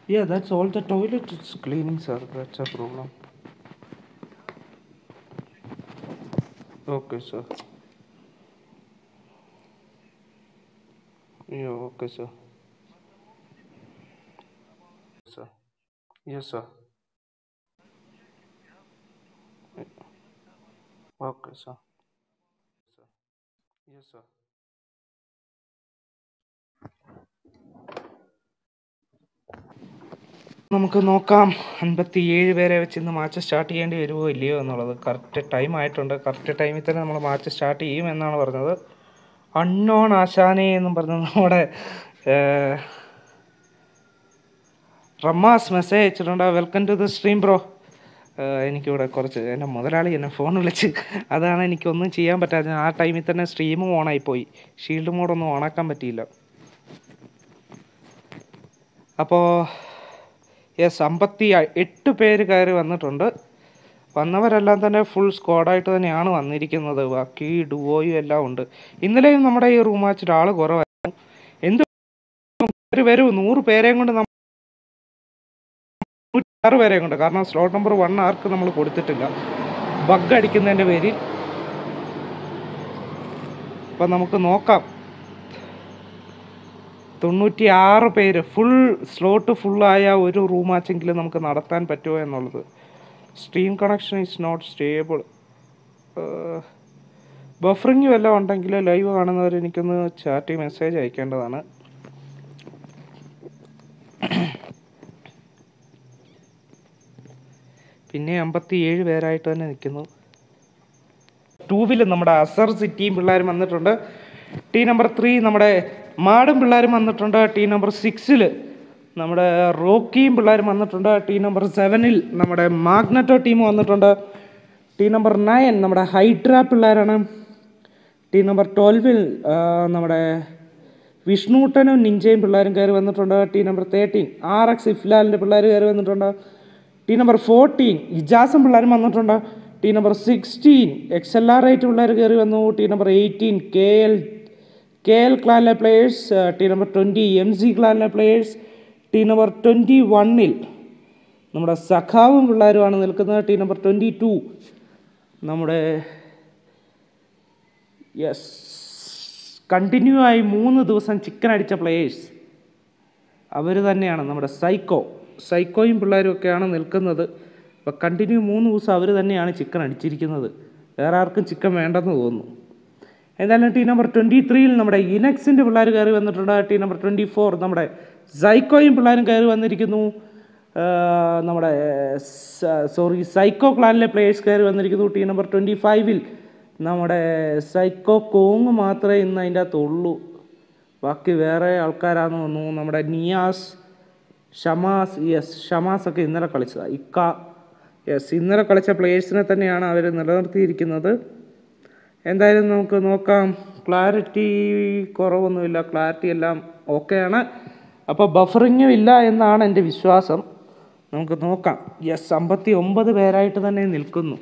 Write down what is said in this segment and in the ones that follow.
Yeah, that's all the toilet is cleaning, sir. That's a problem. Okay, sir. Yeah, okay, sir. Sir. Yes, sir. Okay, sir. Sir. Yes, sir. നമുക്ക് നോക്കാം അൻപത്തി ഏഴ് പേരെ വെച്ച് ഇന്ന് match start ചെയ്യേണ്ടി വരുമോ ഇല്ലയോ എന്നുള്ളത് കറക്റ്റ് ടൈം ആയിട്ടുണ്ട് കറക്റ്റ് ടൈമിൽ തന്നെ നമ്മൾ മാച്ച് സ്റ്റാർട്ട് ചെയ്യും എന്നാണ് പറഞ്ഞത് അൺനോൺ ആശാനെ എന്നും പറഞ്ഞ് നമ്മുടെ ഏർ, റമ്മാസ് മെസ്സേജ് അയച്ചിട്ടുണ്ട് welcome to the stream bro എനിക്കിവിടെ കുറച്ച് എൻ്റെ മുതലാളി എന്നെ ഫോൺ വിളിച്ച് അതാണ് എനിക്കൊന്നും ചെയ്യാൻ പറ്റാതെ ആ ടൈമിൽ തന്നെ സ്ട്രീമും ഓണായിപ്പോയി ഷീൽഡ് മോഡൊന്നും ഓണാക്കാൻ പറ്റിയില്ല അപ്പോൾ യെസ് അമ്പത്തി എട്ട് പേര് കയറി വന്നിട്ടുണ്ട് വന്നവരെല്ലാം തന്നെ ഫുൾ സ്ക്വാഡായിട്ട് തന്നെയാണ് വന്നിരിക്കുന്നത് ബാക്കി ഡുവോയും എല്ലാം ഉണ്ട് ഇന്നലെയും നമ്മുടെ ഈ റൂം മാച്ചിൽ ആൾ കുറവായിരുന്നു എന്ത് ഒരു വരൂ നൂറ് പേരെയും കൊണ്ട് നമ്മൾ ആറ് പേരെയും കൊണ്ട് കാരണം സ്ലോട്ട് നമ്പർ വൺ ആർക്ക് നമ്മൾ കൊടുത്തിട്ടില്ല ബഗ് അടിക്കുന്നതിൻ്റെ പേരിൽ അപ്പം നമുക്ക് നോക്കാം തൊണ്ണൂറ്റി ആറ് പേര് ഫുൾ സ്ലോട്ട് ഫുള്ളായ ഒരു റൂം മാച്ചെങ്കിലും നമുക്ക് നടത്താൻ പറ്റുമോ എന്നുള്ളത് stream connection is not stable buffering വല്ലതും ഉണ്ടെങ്കിൽ ലൈവ് കാണുന്നവർ എനിക്കൊന്ന് ചാറ്റ് മെസ്സേജ് അയക്കേണ്ടതാണ് പിന്നെ അമ്പത്തി ഏഴ് പേരായിട്ട് തന്നെ നിൽക്കുന്നു ടൂവിൽ നമ്മുടെ അസർ സിറ്റിയും പിള്ളേരും വന്നിട്ടുണ്ട് ടീ നമ്പർ ത്രീ നമ്മുടെ മാടും പിള്ളേരും വന്നിട്ടുണ്ട് ടീ നമ്പർ സിക്സിൽ നമ്മുടെ റോക്കിയും പിള്ളേരും വന്നിട്ടുണ്ട് ടീ നമ്പർ സെവനിൽ നമ്മുടെ മാഗ്നറ്റോ ടീം വന്നിട്ടുണ്ട് ടീ നമ്പർ നയൻ നമ്മുടെ ഹൈഡ്ര പിള്ളേരാണ് ടീ നമ്പർ ട്വൽവിൽ നമ്മുടെ വിഷ്ണുട്ടനും നിഞ്ചയും പിള്ളേരും കയറി വന്നിട്ടുണ്ട് T number thirteen R X ഇഫ്ലാലിൻ്റെ പിള്ളേർ കയറി വന്നിട്ടുണ്ട് ടീ നമ്പർ ഫോർട്ടീൻ ഇജാസും പിള്ളേരും വന്നിട്ടുണ്ട് T number sixteen X L R eight പിള്ളേർ കയറി വന്നു T number eighteen K L K L ക്ലാനിലെ players T number twenty M C ക്ലാനിലെ പ്ലേയേഴ്സ് ടീ നമ്പർ ട്വൻറ്റി വണ്ണിൽ നമ്മുടെ സഖാവും പിള്ളേരുമാണ് നിൽക്കുന്നത് ടീ നമ്പർ ട്വൻറ്റി ടു നമ്മുടെ യെസ് കണ്ടിന്യൂ ആയി മൂന്ന് ദിവസം ചിക്കൻ അടിച്ച പ്ലേയേഴ്സ് അവർ തന്നെയാണ് നമ്മുടെ സൈക്കോ സൈക്കോയും പിള്ളേരും ഒക്കെയാണ് നിൽക്കുന്നത് അപ്പോൾ കണ്ടിന്യൂ മൂന്ന് ദിവസം അവർ തന്നെയാണ് ചിക്കൻ അടിച്ചിരിക്കുന്നത് വേറെ ആർക്കും ചിക്കൻ വേണ്ടെന്ന് തോന്നുന്നു എന്തായാലും ടീം നമ്പർ ട്വൻറ്റി ത്രീയിൽ നമ്മുടെ ഇനക്സിൻ്റെ പിള്ളേർ കയറി വന്നിട്ടുണ്ട് ടീം നമ്പർ ട്വൻറ്റി ഫോർ നമ്മുടെ സൈക്കോയും പിള്ളേരും കയറി വന്നിരിക്കുന്നു ആ, നമ്മുടെ സോറി സൈക്കോ ക്ലാനിലെ പ്ലേയേഴ്സ് കയറി വന്നിരിക്കുന്നു ടീം നമ്പർ ട്വൻറ്റി ഫൈവിൽ നമ്മുടെ സൈക്കോ കോങ് മാത്രമേ ഇന്ന് അതിൻ്റെ അകത്ത് ഉള്ളൂ ബാക്കി വേറെ ആൾക്കാരാന്ന് തോന്നുന്നു നമ്മുടെ നിയാസ് ഷമാസ് യെസ് ഷമാസ് ഒക്കെ ഇന്നലെ കളിച്ചതാണ് ഇക്ക യെസ് ഇന്നലെ കളിച്ച പ്ലേയേഴ്സിനെ തന്നെയാണ് അവർ നിലനിർത്തിയിരിക്കുന്നത് എന്തായാലും നമുക്ക് നോക്കാം ക്ലാരിറ്റി കുറവൊന്നുമില്ല ക്ലാരിറ്റി എല്ലാം ഓക്കെയാണ് അപ്പോൾ ബഫറിങ്ങും ഇല്ല എന്നാണ് എൻ്റെ വിശ്വാസം നമുക്ക് നോക്കാം യെസ് അമ്പത്തി ഒമ്പത് പേരായിട്ട് തന്നെ നിൽക്കുന്നു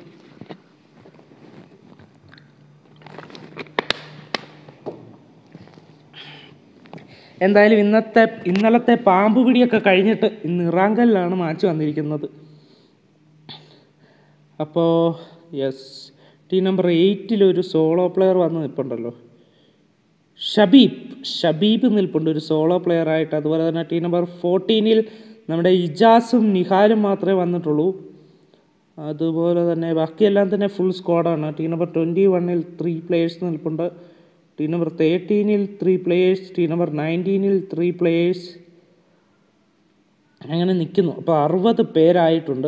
എന്തായാലും ഇന്നത്തെ ഇന്നലത്തെ പാമ്പ് പിടിയൊക്കെ കഴിഞ്ഞിട്ട് ഇന്ന് ഇറാങ്കലിലാണ് മാച്ച് വന്നിരിക്കുന്നത് അപ്പോൾ യെസ് ടീം നമ്പർ എയ്റ്റിൽ ഒരു സോളോ പ്ലെയർ വന്ന് നിൽപ്പുണ്ടല്ലോ ഷബീബ് ഷബീബ് നിൽപ്പുണ്ട് ഒരു സോളോ പ്ലെയർ ആയിട്ട് അതുപോലെ തന്നെ ടീം നമ്പർ ഫോർട്ടീനിൽ നമ്മുടെ ഇജാസും നിഹാലും മാത്രമേ വന്നിട്ടുള്ളൂ അതുപോലെ തന്നെ ബാക്കിയെല്ലാം തന്നെ ഫുൾ സ്ക്വാഡാണ് ടീം നമ്പർ ട്വൻറ്റി വണ്ണിൽ ത്രീ പ്ലേയേഴ്സ് നിൽപ്പുണ്ട് ടീം നമ്പർ തേർട്ടീനിൽ ത്രീ പ്ലേയേഴ്സ് ടീം നമ്പർ നയൻറ്റീനിൽ ത്രീ പ്ലേയേഴ്സ് അങ്ങനെ നിൽക്കുന്നു അപ്പോൾ അറുപത് പേരായിട്ടുണ്ട്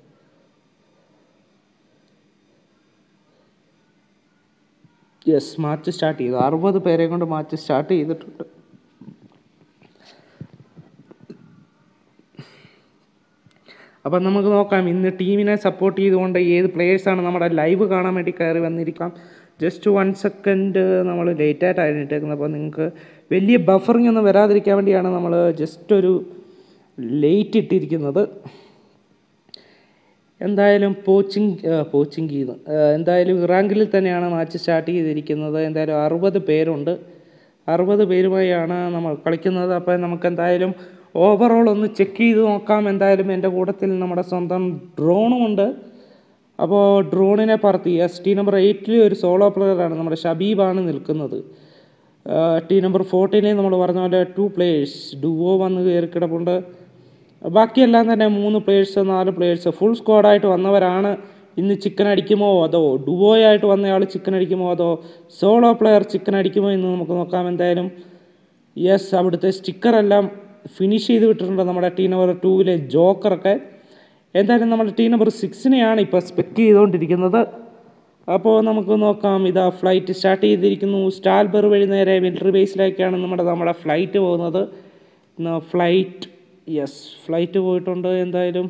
യെസ് മാച്ച് സ്റ്റാർട്ട് ചെയ്തു അറുപത് പേരെ കൊണ്ട് മാച്ച് സ്റ്റാർട്ട് ചെയ്തിട്ടുണ്ട് അപ്പം നമുക്ക് നോക്കാം ഇന്ന് ടീമിനെ സപ്പോർട്ട് ചെയ്തുകൊണ്ട് ഏത് പ്ലേയേഴ്സാണ് നമ്മുടെ ലൈവ് കാണാൻ വേണ്ടി കയറി വന്നിരിക്കാം ജസ്റ്റ് വൺ സെക്കൻഡ് നമ്മൾ ലേറ്റ് ആയിട്ടാണ് ഇട്ടേക്കുന്നത് അപ്പോൾ നിങ്ങൾക്ക് വലിയ ബഫറിങ് ഒന്നും വരാതിരിക്കാൻ വേണ്ടിയാണ് നമ്മൾ ജസ്റ്റ് ഒരു ലേറ്റ് ഇട്ടിരിക്കുന്നത് എന്തായാലും പോച്ചിങ് പോച്ചിങ് എന്തായാലും ഇറാങ്കിൽ തന്നെയാണ് മാച്ച് സ്റ്റാർട്ട് ചെയ്തിരിക്കുന്നത് എന്തായാലും അറുപത് പേരുണ്ട് അറുപത് പേരുമായാണ് നമ്മൾ കളിക്കുന്നത് അപ്പോൾ നമുക്ക് എന്തായാലും ഓവറോൾ ഒന്ന് ചെക്ക് ചെയ്ത് നോക്കാം എന്തായാലും എൻ്റെ കൂട്ടത്തിൽ നമ്മുടെ സ്വന്തം ഡ്രോണുമുണ്ട് അപ്പോൾ ഡ്രോണിനെ പറത്തി എസ് ടി നമ്പർ എയ്റ്റിൽ ഒരു സോളോ പ്ലെയറാണ് നമ്മുടെ ഷബീബാണ് നിൽക്കുന്നത് ടി നമ്പർ ഫോർട്ടീനിൽ നമ്മൾ പറഞ്ഞ പോലെ ടു പ്ലേയേഴ്സ് ഡുവോ വന്ന് കയറി കിടപ്പുണ്ട് ബാക്കിയെല്ലാം തന്നെ മൂന്ന് പ്ലേയേഴ്സ് നാല് പ്ലേയേഴ്സ് ഫുൾ സ്ക്വാഡായിട്ട് വന്നവരാണ് ഇന്ന് ചിക്കൻ അടിക്കുമോ അതോ ഡുവോയായിട്ട് വന്നയാൾ ചിക്കൻ അടിക്കുമോ അതോ സോളോ പ്ലെയർ ചിക്കൻ അടിക്കുമോ എന്ന് നമുക്ക് നോക്കാം എന്തായാലും യെസ് അവിടുത്തെ സ്റ്റിക്കറെല്ലാം ഫിനിഷ് ചെയ്ത് വിട്ടിട്ടുണ്ട് നമ്മുടെ ടീ നമ്പർ ടൂവിലെ ജോക്കറൊക്കെ എന്തായാലും നമ്മുടെ ടീ നമ്പർ സിക്സിനെയാണ് ഇപ്പോൾ സ്പെക്ക് ചെയ്തുകൊണ്ടിരിക്കുന്നത് അപ്പോൾ നമുക്ക് നോക്കാം ഇതാ ഫ്ലൈറ്റ് സ്റ്റാർട്ട് ചെയ്തിരിക്കുന്നു സ്റ്റാൽബർ വഴി നേരെ മിലിറ്ററി ബേസിലേക്കാണ് നമ്മുടെ നമ്മുടെ ഫ്ലൈറ്റ് പോകുന്നത് ഫ്ലൈറ്റ് യെസ് ഫ്ലൈറ്റ് പോയിട്ടുണ്ട് എന്തായാലും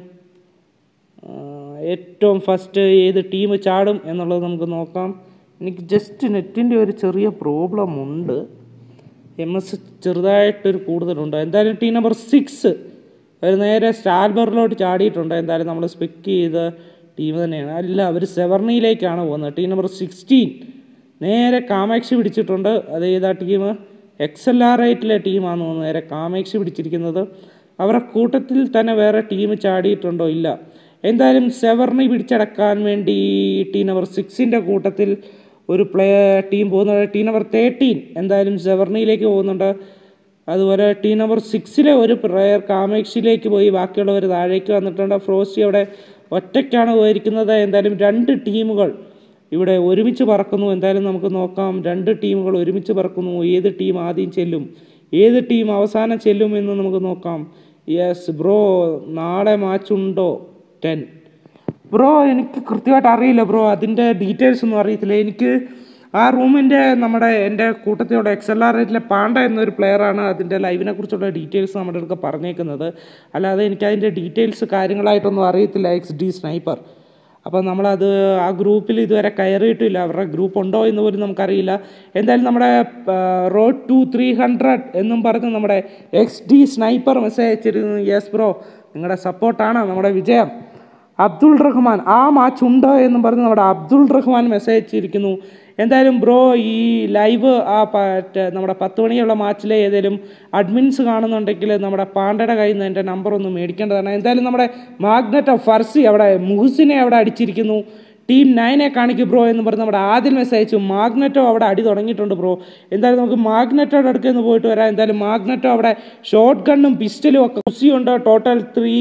ആ, ഏറ്റവും ഫസ്റ്റ് ഏത് ടീം ചാടും എന്നുള്ളത് നമുക്ക് നോക്കാം എനിക്ക് ജസ്റ്റ് നെറ്റിൻ്റെ ഒരു ചെറിയ പ്രോബ്ലം ഉണ്ട് എം എസ് ചെറുതായിട്ടൊരു കൂടുതലുണ്ട് എന്തായാലും ടീം നമ്പർ സിക്സ് അവർ നേരെ സ്റ്റാൽബറിലോട്ട് ചാടിയിട്ടുണ്ട് എന്തായാലും നമ്മൾ സ്പെക്ക് ചെയ്ത ടീം തന്നെയാണ് അല്ല അവർ സെവർണിയിലേക്കാണ് പോകുന്നത് ടീം നമ്പർ സിക്സ്റ്റീൻ നേരെ കാമാക്ഷി പിടിച്ചിട്ടുണ്ട് അത് ഏതാ ടീം എക്സ് എൽ ആർ എയ്റ്റിലെ ടീമാണ് തോന്നുന്നത് നേരെ കാമാക്ഷി പിടിച്ചിരിക്കുന്നത് അവരുടെ കൂട്ടത്തിൽ തന്നെ വേറെ ടീം ചാടിയിട്ടുണ്ടോ ഇല്ല എന്തായാലും സെവർണി പിടിച്ചടക്കാൻ വേണ്ടി ടീം നമ്പർ സിക്സിൻ്റെ കൂട്ടത്തിൽ ഒരു പ്ലേ ടീം പോകുന്നത് ടീം നമ്പർ തേർട്ടീൻ എന്തായാലും സെവർണിയിലേക്ക് പോകുന്നുണ്ട് അതുപോലെ ടീം നമ്പർ സിക്സിലെ ഒരു പ്ലെയർ കാമേക്ഷിലേക്ക് പോയി ബാക്കിയുള്ളവർ താഴേക്ക് വന്നിട്ടുണ്ട് ഫ്രോസ്റ്റി അവിടെ ഒറ്റയ്ക്കാണ് പോയിരിക്കുന്നത് എന്തായാലും രണ്ട് ടീമുകൾ ഇവിടെ ഒരുമിച്ച് പറക്കുന്നു എന്തായാലും നമുക്ക് നോക്കാം രണ്ട് ടീമുകൾ ഒരുമിച്ച് പറക്കുന്നു ഏത് ടീം ആദ്യം ചെല്ലും ഏത് ടീം അവസാനം ചെല്ലും എന്ന് നമുക്ക് നോക്കാം യെസ് ബ്രോ നാളെ മാച്ച് ഉണ്ടോ ടെൻ ബ്രോ എനിക്ക് കൃത്യമായിട്ട് അറിയില്ല ബ്രോ അതിൻ്റെ ഡീറ്റെയിൽസ് ഒന്നും അറിയത്തില്ല എനിക്ക് ആ റൂമിൻ്റെ നമ്മുടെ എൻ്റെ കൂട്ടത്തിലുള്ള എക്സ് എൽ ആർ എറ്റിലെ പാണ്ട എന്നൊരു പ്ലെയറാണ് അതിൻ്റെ ലൈവിനെ കുറിച്ചുള്ള ഡീറ്റെയിൽസ് നമ്മുടെ അടുത്ത് പറഞ്ഞേക്കുന്നത് അല്ലാതെ എനിക്ക് അതിൻ്റെ ഡീറ്റെയിൽസ് കാര്യങ്ങളായിട്ടൊന്നും അറിയത്തില്ല എക്സ് ഡി സ്നൈപ്പർ അപ്പോൾ നമ്മളത് ആ ഗ്രൂപ്പിൽ ഇതുവരെ കയറിയിട്ടില്ല അവരുടെ ഗ്രൂപ്പ് ഉണ്ടോ എന്ന് പോലും നമുക്കറിയില്ല എന്തായാലും നമ്മുടെ റോഡ് ടു ത്രീ ഹൺഡ്രഡ് എന്നും പറഞ്ഞ് നമ്മുടെ എക്സ് ഡി സ്നൈപ്പർ മെസ്സേജ് അയച്ചിരുന്നു യെസ് ബ്രോ നിങ്ങളുടെ സപ്പോർട്ടാണ് നമ്മുടെ വിജയം അബ്ദുൾ റഹ്മാൻ ആ മാച്ച് ഉണ്ടോ എന്നും പറഞ്ഞ് നമ്മുടെ അബ്ദുൾ റഹ്മാൻ മെസ്സേജ് അയച്ചിരിക്കുന്നു എന്തായാലും ബ്രോ ഈ ലൈവ് ആ പ- നമ്മുടെ പത്ത് മണിയുള്ള മാച്ചിലെ ഏതെങ്കിലും അഡ്മിൻസ് കാണുന്നുണ്ടെങ്കിൽ നമ്മുടെ പാണ്ടയുടെ കയ്യിൽ നിന്ന് എൻ്റെ നമ്പർ ഒന്ന് മേടിക്കേണ്ടതാണ് എന്തായാലും നമ്മുടെ മാഗ്നറ്റ് ഓഫ് ഫർസി അവിടെ മുഹസിനെ അവിടെ അടിച്ചിരിക്കുന്നു ടീം നയനെ കാണിക്കും ബ്രോ എന്ന് പറഞ്ഞ് നമ്മുടെ ആദ്യം മെസ്സേജ് അയച്ചു മാഗ്നറ്റോ അവിടെ അടി തുടങ്ങിയിട്ടുണ്ട് ബ്രോ എന്തായാലും നമുക്ക് മാഗ്നറ്റോയുടെ അടുത്ത് നിന്ന് പോയിട്ട് വരാം എന്തായാലും മാഗ്നറ്റോ അവിടെ ഷോർട്ട് ഗണ്ണും പിസ്റ്റലും ഒക്കെ കുസിയുണ്ട് total three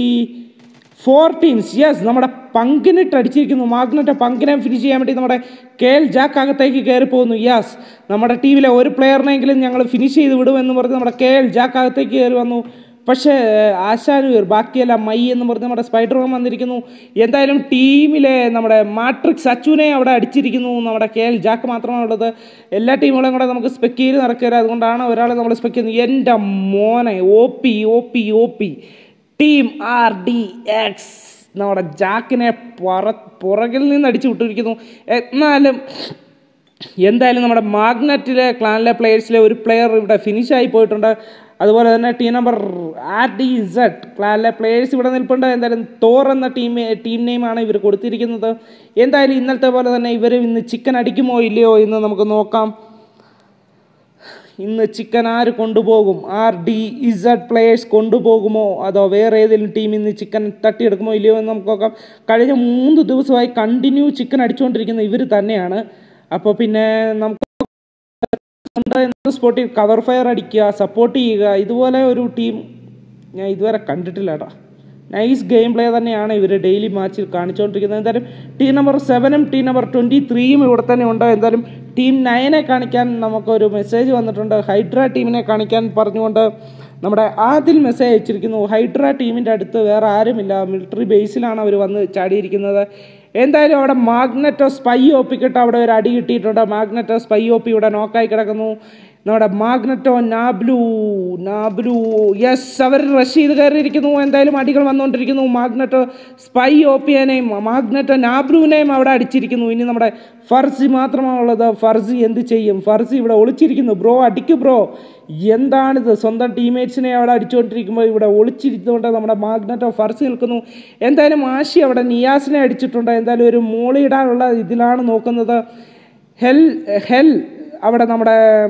four teams yes നമ്മുടെ പങ്കിനിട്ട് അടിച്ചിരിക്കുന്നു മാഗ്നറ്റ് പങ്കിനെ ഫിനിഷ് ചെയ്യാൻ വേണ്ടി നമ്മുടെ കെ എൽ ജാക്ക് അകത്തേക്ക് കയറി പോകുന്നു യെസ് നമ്മുടെ ടീമിലെ ഒരു പ്ലെയറിനെങ്കിലും ഞങ്ങൾ ഫിനിഷ് ചെയ്ത് വിടുമെന്ന് പറഞ്ഞ് നമ്മുടെ കെ എൽ ജാക്ക് അകത്തേക്ക് കയറി വന്നു പക്ഷേ ആശാനൂർ ബാക്കിയെല്ലാം മൈ എന്ന് പറഞ്ഞ് നമ്മുടെ സ്പൈഡർ മാൻ വന്നിരിക്കുന്നു എന്തായാലും ടീമിലെ നമ്മുടെ മാട്രിക്സ് അച്ചുവിനെ അവിടെ അടിച്ചിരിക്കുന്നു നമ്മുടെ കെ എൽ ജാക്ക് മാത്രമാണ് ഉള്ളത് എല്ലാ ടീമുകളും കൂടെ നമുക്ക് സ്പെക്ക് ചെയ്ത് നടക്കുക അതുകൊണ്ടാണ് ഒരാളെ നമ്മൾ സ്പെക്ക് ചെയ്യുന്നത് എൻ്റെ മോനെ O P O P O P team R D X നമ്മുടെ ജാക്കിനെ പുറ പുറകിൽ നിന്ന് അടിച്ചു വിട്ടിരിക്കുന്നു എന്നാലും എന്തായാലും നമ്മുടെ മാഗ്നറ്റിലെ ക്ലാനിലെ പ്ലേയേഴ്സിലെ ഒരു പ്ലെയർ ഇവിടെ ഫിനിഷായി പോയിട്ടുണ്ട് അതുപോലെ തന്നെ team number R D Z ക്ലാനിലെ പ്ലേയേഴ്സ് ഇവിടെ നിൽപ്പുണ്ട് എന്തായാലും തോർ എന്ന ടീം ടീം നെയിമാണ് ഇവർ കൊടുത്തിരിക്കുന്നത് എന്തായാലും ഇന്നലത്തെ പോലെ തന്നെ ഇവർ ഇന്ന് ചിക്കൻ അടിക്കുമോ ഇല്ലയോ എന്ന് നമുക്ക് നോക്കാം ഇന്ന് ചിക്കൻ ആര് കൊണ്ടുപോകും ആർ ഡി ഇസഡ് പ്ലേയേഴ്സ് കൊണ്ടുപോകുമോ അതോ വേറെ ഏതെങ്കിലും ടീം ഇന്ന് ചിക്കൻ തട്ടിയെടുക്കുമോ ഇല്ലയോ എന്ന് നമുക്ക് നോക്കാം കഴിഞ്ഞ മൂന്ന് ദിവസമായി കണ്ടിന്യൂ ചിക്കൻ അടിച്ചുകൊണ്ടിരിക്കുന്ന ഇവർ തന്നെയാണ് അപ്പോൾ പിന്നെ നമുക്ക് എന്ന സ്പോട്ടിൽ കവർ ഫയർ അടിക്കുക സപ്പോർട്ട് ചെയ്യുക ഇതുപോലെ ഒരു ടീം ഞാൻ ഇതുവരെ കണ്ടിട്ടില്ല കേട്ടോ നൈസ് ഗെയിം പ്ലേ തന്നെയാണ് ഇവർ ഡെയിലി മാച്ചിൽ കാണിച്ചുകൊണ്ടിരിക്കുന്നത് എന്തായാലും ടീം നമ്പർ സെവനും ടീം നമ്പർ ട്വൻറ്റി ത്രീയും ഇവിടെ തന്നെ ഉണ്ട് എന്തായാലും ടീം നയനെ കാണിക്കാൻ നമുക്കൊരു മെസ്സേജ് വന്നിട്ടുണ്ട് ഹൈഡ്ര ടീമിനെ കാണിക്കാൻ പറഞ്ഞുകൊണ്ട് നമ്മുടെ ആദിൽ മെസ്സേജ് അയച്ചിരിക്കുന്നു ഹൈഡ്ര ടീമിൻ്റെ അടുത്ത് വേറെ ആരുമില്ല മിലിറ്ററി ബേസിലാണ് അവർ വന്ന് ചാടിയിരിക്കുന്നത് എന്തായാലും അവിടെ മാഗ്നറ്റോ സ്പൈ ഒപ്പിക്കിട്ട് അവിടെ ഒരു അടി കിട്ടിയിട്ടുണ്ട് മാഗ്നറ്റോ സ്പൈ ഒപ്പി ഇവിടെ നോക്കായി കിടക്കുന്നു നമ്മുടെ മാഗ്നറ്റോ നാബ്ലു നാബ്ലു യെസ് അവർ റഷ് ചെയ്ത് കയറിയിരിക്കുന്നു എന്തായാലും അടികൾ വന്നുകൊണ്ടിരിക്കുന്നു മാഗ്നറ്റോ സ്പൈ ഓപ്പിയനെയും മാഗ്നറ്റോ നാബ്ലുവിനെയും അവിടെ അടിച്ചിരിക്കുന്നു ഇനി നമ്മുടെ ഫർസി മാത്രമാണുള്ളത് ഫർസി എന്ത് ചെയ്യും ഫർസി ഇവിടെ ഒളിച്ചിരിക്കുന്നു ബ്രോ അടിക്കു ബ്രോ എന്താണിത് സ്വന്തം ടീമേറ്റ്സിനെ അവിടെ അടിച്ചുകൊണ്ടിരിക്കുമ്പോൾ ഇവിടെ ഒളിച്ചിരിക്കുന്നുണ്ട് നമ്മുടെ മാഗ്നറ്റോ ഫർസി നിൽക്കുന്നു എന്തായാലും ആശി അവിടെ നിയാസിനെ അടിച്ചിട്ടുണ്ട് എന്തായാലും ഒരു മോളിയിടാനുള്ള ഇതിലാണ് നോക്കുന്നത് ഹെൽ ഹെൽ അവിടെ നമ്മുടെ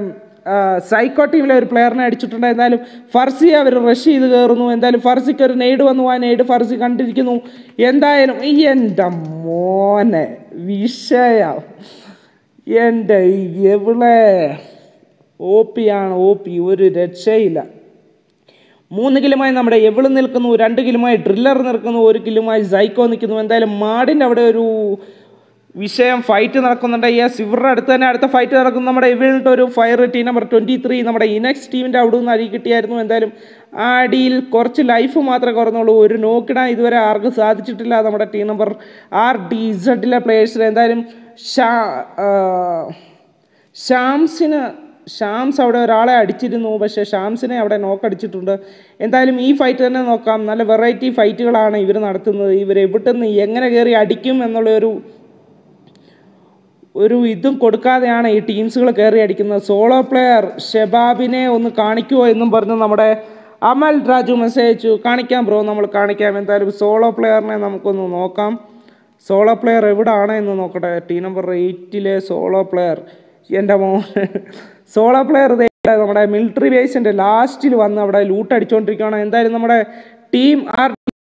സൈക്കോ ടീമിലെ ഒരു പ്ലെയറിനെ അടിച്ചിട്ടുണ്ട് എന്തായാലും ഫർസി അവർ റഷ് ചെയ്ത് കയറുന്നു എന്തായാലും ഫർസിക്ക് ഒരു നെയ്ഡ് വന്നു ആ നെയ്ഡ് ഫർസി കണ്ടിരിക്കുന്നു എന്തായാലും ഈ എൻ്റെ മോനെ വിഷയം എൻ്റെ എവിടെ ഒ പി ആണ് ഒ പി ഒരു രക്ഷയില്ല മൂന്ന് കിലുമായി നമ്മുടെ എവിള് നിൽക്കുന്നു രണ്ട് കിലുമായി ഡ്രില്ലർ നിൽക്കുന്നു ഒരു കിലുമായി സൈക്കോ നിൽക്കുന്നു എന്തായാലും മാടിൻ്റെ അവിടെ ഒരു വിഷയം ഫൈറ്റ് നടക്കുന്നുണ്ട് യെസ് ഇവരുടെ അടുത്ത് തന്നെ അടുത്ത ഫൈറ്റ് നടക്കുന്നു നമ്മുടെ ഇവരുടെ ഒരു fire team number twenty three നമ്മുടെ ഇനക്സ് ടീമിൻ്റെ അവിടെ നിന്ന് അടി കിട്ടിയായിരുന്നു എന്തായാലും ആ അടിയിൽ കുറച്ച് ലൈഫ് മാത്രമേ കുറഞ്ഞുള്ളൂ ഒരു നോക്കിടാൻ ഇതുവരെ ആർക്കും സാധിച്ചിട്ടില്ല നമ്മുടെ ടീം നമ്പർ ആർ ഡി ഇസഡിലെ പ്ലേയേഴ്സിൽ എന്തായാലും ഷാ ആ, ഷാംസിന് ഷാംസ് അവിടെ ഒരാളെ അടിച്ചിരുന്നു പക്ഷേ ഷാംസിനെ അവിടെ നോക്കടിച്ചിട്ടുണ്ട് എന്തായാലും ഈ ഫൈറ്റ് തന്നെ നോക്കാം നല്ല വെറൈറ്റി ഫൈറ്റുകളാണ് ഇവർ നടത്തുന്നത് ഇവർ എവിടെ നിന്ന് എങ്ങനെ കയറി അടിക്കും എന്നുള്ള ഒരു ഒരു ഇതും കൊടുക്കാതെയാണ് ഈ ടീംസുകൾ കയറി അടിക്കുന്നത് സോളോ പ്ലെയർ ഷെബാബിനെ ഒന്ന് കാണിക്കുമോ എന്നും പറഞ്ഞ് നമ്മുടെ അമൽ രാജു മെസ്സേജ് അയച്ചു കാണിക്കാം ബ്രോ നമ്മൾ കാണിക്കാം എന്തായാലും സോളോ പ്ലെയറിനെ നമുക്കൊന്ന് നോക്കാം സോളോ പ്ലെയർ എവിടാണ് എന്ന് നോക്കട്ടെ ടീം നമ്പർ എയ്റ്റിലെ സോളോ പ്ലെയർ എൻ്റെ മോൻ സോളോ പ്ലെയർ നമ്മുടെ മിലിറ്ററി ബേസിൻ്റെ ലാസ്റ്റിൽ വന്ന് അവിടെ ലൂട്ട് അടിച്ചുകൊണ്ടിരിക്കുകയാണ് എന്തായാലും നമ്മുടെ ടീം ആർ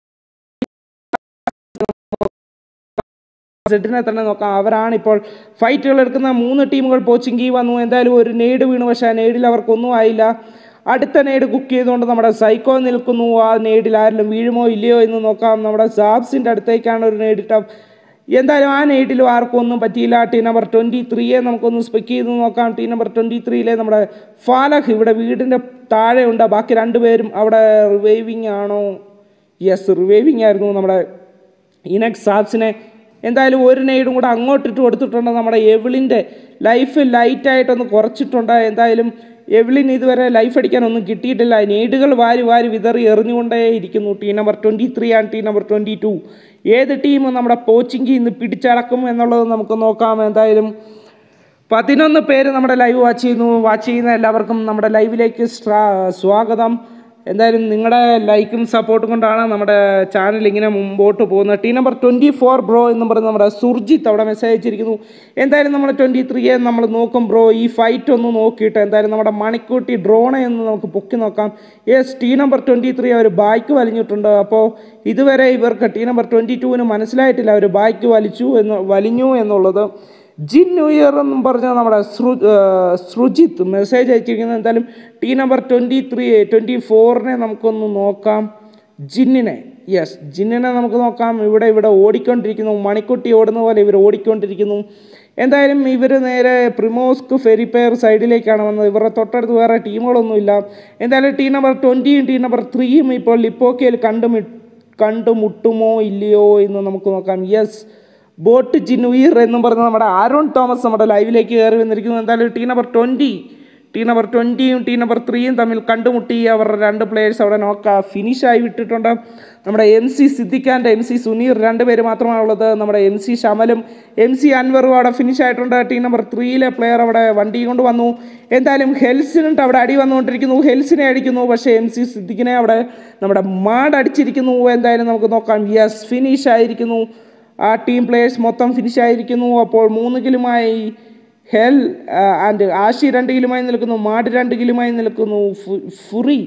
സെറ്റിനെ തന്നെ നോക്കാം അവരാണ് ഇപ്പോൾ ഫൈറ്റുകൾ എടുക്കുന്ന മൂന്ന് ടീമുകൾ പോച്ചിങ്കി വന്നു എന്തായാലും ഒരു നെയ്ഡ് വീണു പക്ഷേ ആ നെയ്ഡിൽ അവർക്കൊന്നും ആയില്ല അടുത്ത നെയ്ഡ് കുക്ക് ചെയ്തുകൊണ്ട് നമ്മുടെ സൈക്കോ നിൽക്കുന്നു ആ നെയ്ഡിൽ ആരെങ്കിലും വീഴുമോ ഇല്ലയോ എന്ന് നോക്കാം നമ്മുടെ സാബ്സിൻ്റെ അടുത്തേക്കാണ് ഒരു നെയ്ഡ് ഇട്ട എന്തായാലും ആ നെയ്ഡിലും ആർക്കും ഒന്നും പറ്റിയില്ല ടീം നമ്പർ ട്വൻറ്റി ത്രീയെ നമുക്കൊന്ന് സ്പെക്ക് ചെയ്ത് നോക്കാം ടീം നമ്പർ ട്വൻറ്റി ത്രീയിലെ നമ്മുടെ ഫാലഹ് ഇവിടെ വീടിൻ്റെ താഴെ ഉണ്ട് ബാക്കി രണ്ടുപേരും അവിടെ റിവൈവിങ് ആണോ യെസ് റിവൈവിങ് ആയിരുന്നു നമ്മുടെ ഇനക്സ് സാബ്സിനെ എന്തായാലും ഒരു നെയ്ഡും കൂടെ അങ്ങോട്ടിട്ട് കൊടുത്തിട്ടുണ്ട് നമ്മുടെ എവിളിൻ്റെ ലൈഫ് ലൈറ്റായിട്ടൊന്ന് കുറച്ചിട്ടുണ്ട് എന്തായാലും എവിളിന് ഇതുവരെ ലൈഫ് അടിക്കാൻ ഒന്നും കിട്ടിയിട്ടില്ല നെയ്ഡുകൾ വാരി വാരി വിതറി എറിഞ്ഞുകൊണ്ടേ ഇരിക്കുന്നു ടീം നമ്പർ ട്വൻറ്റി ത്രീ ആണ് ടീം നമ്പർ ട്വൻറ്റി ടു ഏത് ടീം നമ്മുടെ പോച്ചിങ്കി ഇന്ന് പിടിച്ചടക്കും എന്നുള്ളത് നമുക്ക് നോക്കാം എന്തായാലും പതിനൊന്ന് പേര് നമ്മുടെ ലൈവ് വാച്ച് ചെയ്യുന്നു വാച്ച് ചെയ്യുന്ന എല്ലാവർക്കും നമ്മുടെ ലൈവിലേക്ക് സ്ട്രാ- സ്വാഗതം എന്തായാലും നിങ്ങളുടെ ലൈക്കും സപ്പോർട്ടും കൊണ്ടാണ് നമ്മുടെ ചാനൽ ഇങ്ങനെ മുമ്പോട്ട് പോകുന്നത് team number twenty four bro എന്ന് പറഞ്ഞ് നമ്മുടെ സുർജിത്ത് അവിടെ മെസ്സേജ് അയച്ചിരിക്കുന്നു എന്തായാലും നമ്മൾ ട്വൻറ്റി ത്രീയെ നമ്മൾ നോക്കും ബ്രോ ഈ ഫൈറ്റ് ഒന്ന് നോക്കിയിട്ട് എന്തായാലും നമ്മുടെ മണിക്കൂട്ടി ഡ്രോണെ ഒന്ന് നമുക്ക് പൊക്കി നോക്കാം yes team number twenty three അവർ ബായ്ക്ക് വലിഞ്ഞിട്ടുണ്ട് അപ്പോൾ ഇതുവരെ ഇവർക്ക് ടീ നമ്പർ ട്വൻറ്റി ടുവിന് മനസ്സിലായിട്ടില്ല അവർ ബായ്ക്ക് വലിച്ചു എന്ന് വലിഞ്ഞു എന്നുള്ളത് ജിൻ ന്യൂ ഇയർ എന്നും പറഞ്ഞ നമ്മുടെ സൃ സൃജിത്ത് മെസ്സേജ് അയച്ചിരിക്കുന്നത് എന്തായാലും team number twenty three twenty ഫോറിനെ നമുക്കൊന്ന് നോക്കാം ജിന്നിനെ യെസ് ജിന്നിനെ നമുക്ക് നോക്കാം ഇവിടെ ഇവിടെ ഓടിക്കൊണ്ടിരിക്കുന്നു മണിക്കുട്ടി ഓടുന്ന പോലെ ഇവർ ഓടിക്കൊണ്ടിരിക്കുന്നു എന്തായാലും ഇവർ നേരെ പ്രിമോസ്ക് ഫെരിപ്പയർ സൈഡിലേക്കാണ് വന്നത് ഇവരുടെ തൊട്ടടുത്ത് വേറെ ടീമുകളൊന്നുമില്ല എന്തായാലും ടീം നമ്പർ ട്വൻറ്റിയും ടീം നമ്പർ ത്രീയും ഇപ്പോൾ ലിപ്പോക്കയിൽ കണ്ടുമി കണ്ടുമുട്ടുമോ ഇല്ലയോ എന്ന് നമുക്ക് നോക്കാം യെസ് ബോട്ട് ജിനുയർ എന്നും പറഞ്ഞ് നമ്മുടെ ആരോൺ തോമസ് നമ്മുടെ ലൈവിലേക്ക് കയറി വന്നിരിക്കുന്നു എന്തായാലും team number twenty team number ട്വൻറ്റിയും ടീം നമ്പർ ത്രീയും തമ്മിൽ കണ്ടുമുട്ടി അവരുടെ രണ്ട് പ്ലേയേഴ്സ് അവിടെ നോക്ക ഫിനിഷായി വിട്ടിട്ടുണ്ട് നമ്മുടെ എം സി സിദ്ദിഖാൻ്റെ എം സി സുനീർ രണ്ട് പേര് മാത്രമാണ് ഉള്ളത് നമ്മുടെ എം സി ഷമലും എം സി അൻവറും അവിടെ ഫിനിഷ് ആയിട്ടുണ്ട് ടീം നമ്പർ ത്രീയിലെ പ്ലെയർ അവിടെ വണ്ടി കൊണ്ട് വന്നു എന്തായാലും ഹെൽസിനുണ്ട് അവിടെ അടി വന്നുകൊണ്ടിരിക്കുന്നു ഹെൽസിനെ അടിക്കുന്നു പക്ഷേ എം സി സിദ്ദിഖിനെ അവിടെ നമ്മുടെ മാഡ് അടിച്ചിരിക്കുന്നു എന്തായാലും നമുക്ക് നോക്കാം യെസ് ഫിനിഷ് ആയിരിക്കുന്നു ആ ടീം പ്ലേയേഴ്സ് മൊത്തം ഫിനിഷ് ആയിരിക്കുന്നു അപ്പോൾ മൂന്ന് കിലുമായി ഹെൽ ആൻഡ് ആഷി രണ്ട് കിലുമായി നിൽക്കുന്നു മാഡ് രണ്ട് കിലുമായി നിൽക്കുന്നു ഫു- ഫുറി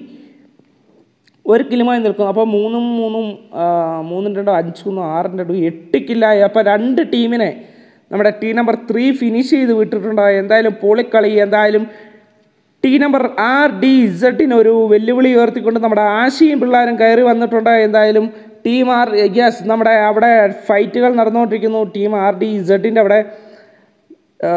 ഒരു കിലുമായി നിൽക്കുന്നു അപ്പോൾ മൂന്നും മൂന്നും ആ, മൂന്നും രണ്ടും അഞ്ചും ആറും രണ്ടും എട്ട് കില്ലായി അപ്പോൾ രണ്ട് ടീമിനെ നമ്മുടെ ടീം നമ്പർ ത്രീ ഫിനിഷ് ചെയ്ത് വിട്ടിട്ടുണ്ട് എന്തായാലും പൊളിക്കളി എന്തായാലും ടീം നമ്പർ ആർ ഡി ഇസഡിന് ഒരു വെല്ലുവിളി ഉയർത്തിക്കൊണ്ട് നമ്മുടെ ആശയും പിള്ളേരും കയറി വന്നിട്ടുണ്ട് എന്തായാലും ടീം ആർ യെസ് നമ്മുടെ അവിടെ ഫൈറ്റുകൾ നടന്നുകൊണ്ടിരിക്കുന്നു ടീം ആർ ഡി ഇസഡിൻ്റെ അവിടെ ആ,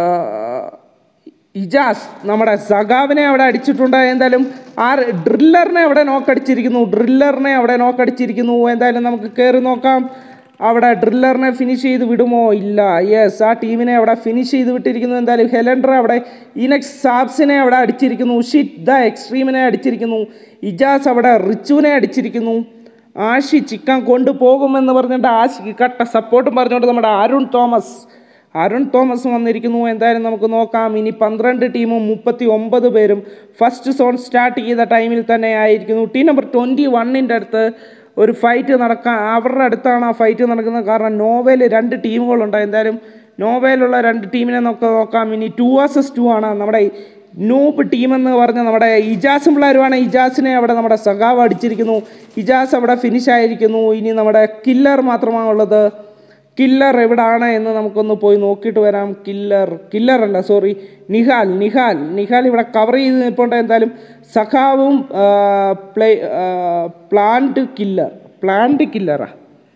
ഇജാസ് നമ്മുടെ സഖാവിനെ അവിടെ അടിച്ചിട്ടുണ്ട് എന്തായാലും ആ ഡ്രില്ലറിനെ അവിടെ നോക്കടിച്ചിരിക്കുന്നു ഡ്രില്ലറിനെ അവിടെ നോക്കടിച്ചിരിക്കുന്നു എന്തായാലും നമുക്ക് കയറി നോക്കാം അവിടെ ഡ്രില്ലറിനെ ഫിനിഷ് ചെയ്ത് വിടുമോ ഇല്ല യെസ് ആ ടീമിനെ അവിടെ ഫിനിഷ് ചെയ്ത് വിട്ടിരിക്കുന്നു എന്തായാലും ഹെലൻഡർ അവിടെ ഇനക്സ് സാബ്സിനെ അവിടെ അടിച്ചിരിക്കുന്നു ഷിറ്റ് ദ എക്സ്ട്രീമിനെ അടിച്ചിരിക്കുന്നു ഇജാസ് അവിടെ റിച്ചുവിനെ അടിച്ചിരിക്കുന്നു ആഷി ചിക്കൻ കൊണ്ടുപോകുമെന്ന് പറഞ്ഞിട്ട് ആഷിക്ക് കട്ട സപ്പോർട്ടും പറഞ്ഞുകൊണ്ട് നമ്മുടെ അരുൺ തോമസ് അരുൺ തോമസ് വന്നിരിക്കുന്നു എന്തായാലും നമുക്ക് നോക്കാം ഇനി പന്ത്രണ്ട് ടീമും മുപ്പത്തി ഒമ്പത് പേരും ഫസ്റ്റ് സോൺ സ്റ്റാർട്ട് ചെയ്ത ടൈമിൽ തന്നെ ആയിരിക്കുന്നു ടീം നമ്പർ ട്വൻറ്റി വണ്ണിൻ്റെ അടുത്ത് ഒരു ഫൈറ്റ് നടക്കാൻ അവരുടെ അടുത്താണ് ആ ഫൈറ്റ് നടക്കുന്നത് കാരണം നോവയിൽ രണ്ട് ടീമുകളുണ്ട് എന്തായാലും നോവയിലുള്ള രണ്ട് ടീമിനെ നമുക്ക് നോക്കാം ഇനി ടു വേഴ്സസ് ടു ആണ് നമ്മുടെ നൂപ്പ് ടീമെന്ന് പറഞ്ഞ നമ്മുടെ ഇജാസും പിള്ളേരുമാണ് ഇജാസിനെ അവിടെ നമ്മുടെ സഖാവ് അടിച്ചിരിക്കുന്നു ഇജാസ് അവിടെ ഫിനിഷ് ആയിരിക്കുന്നു ഇനി നമ്മുടെ കില്ലർ മാത്രമാണ് ഉള്ളത് കില്ലർ എവിടാണ് എന്ന് നമുക്കൊന്ന് പോയി നോക്കിയിട്ട് വരാം കില്ലർ കില്ലർ അല്ല സോറി നിഹാൽ നിഹാൽ നിഹാൽ ഇവിടെ കവർ ചെയ്ത് നിൽപ്പുണ്ട് എന്തായാലും സഖാവും ആ, പ്ലേ ആ, പ്ലാന്റ് കില്ലർ പ്ലാന്റ് കില്ലറാ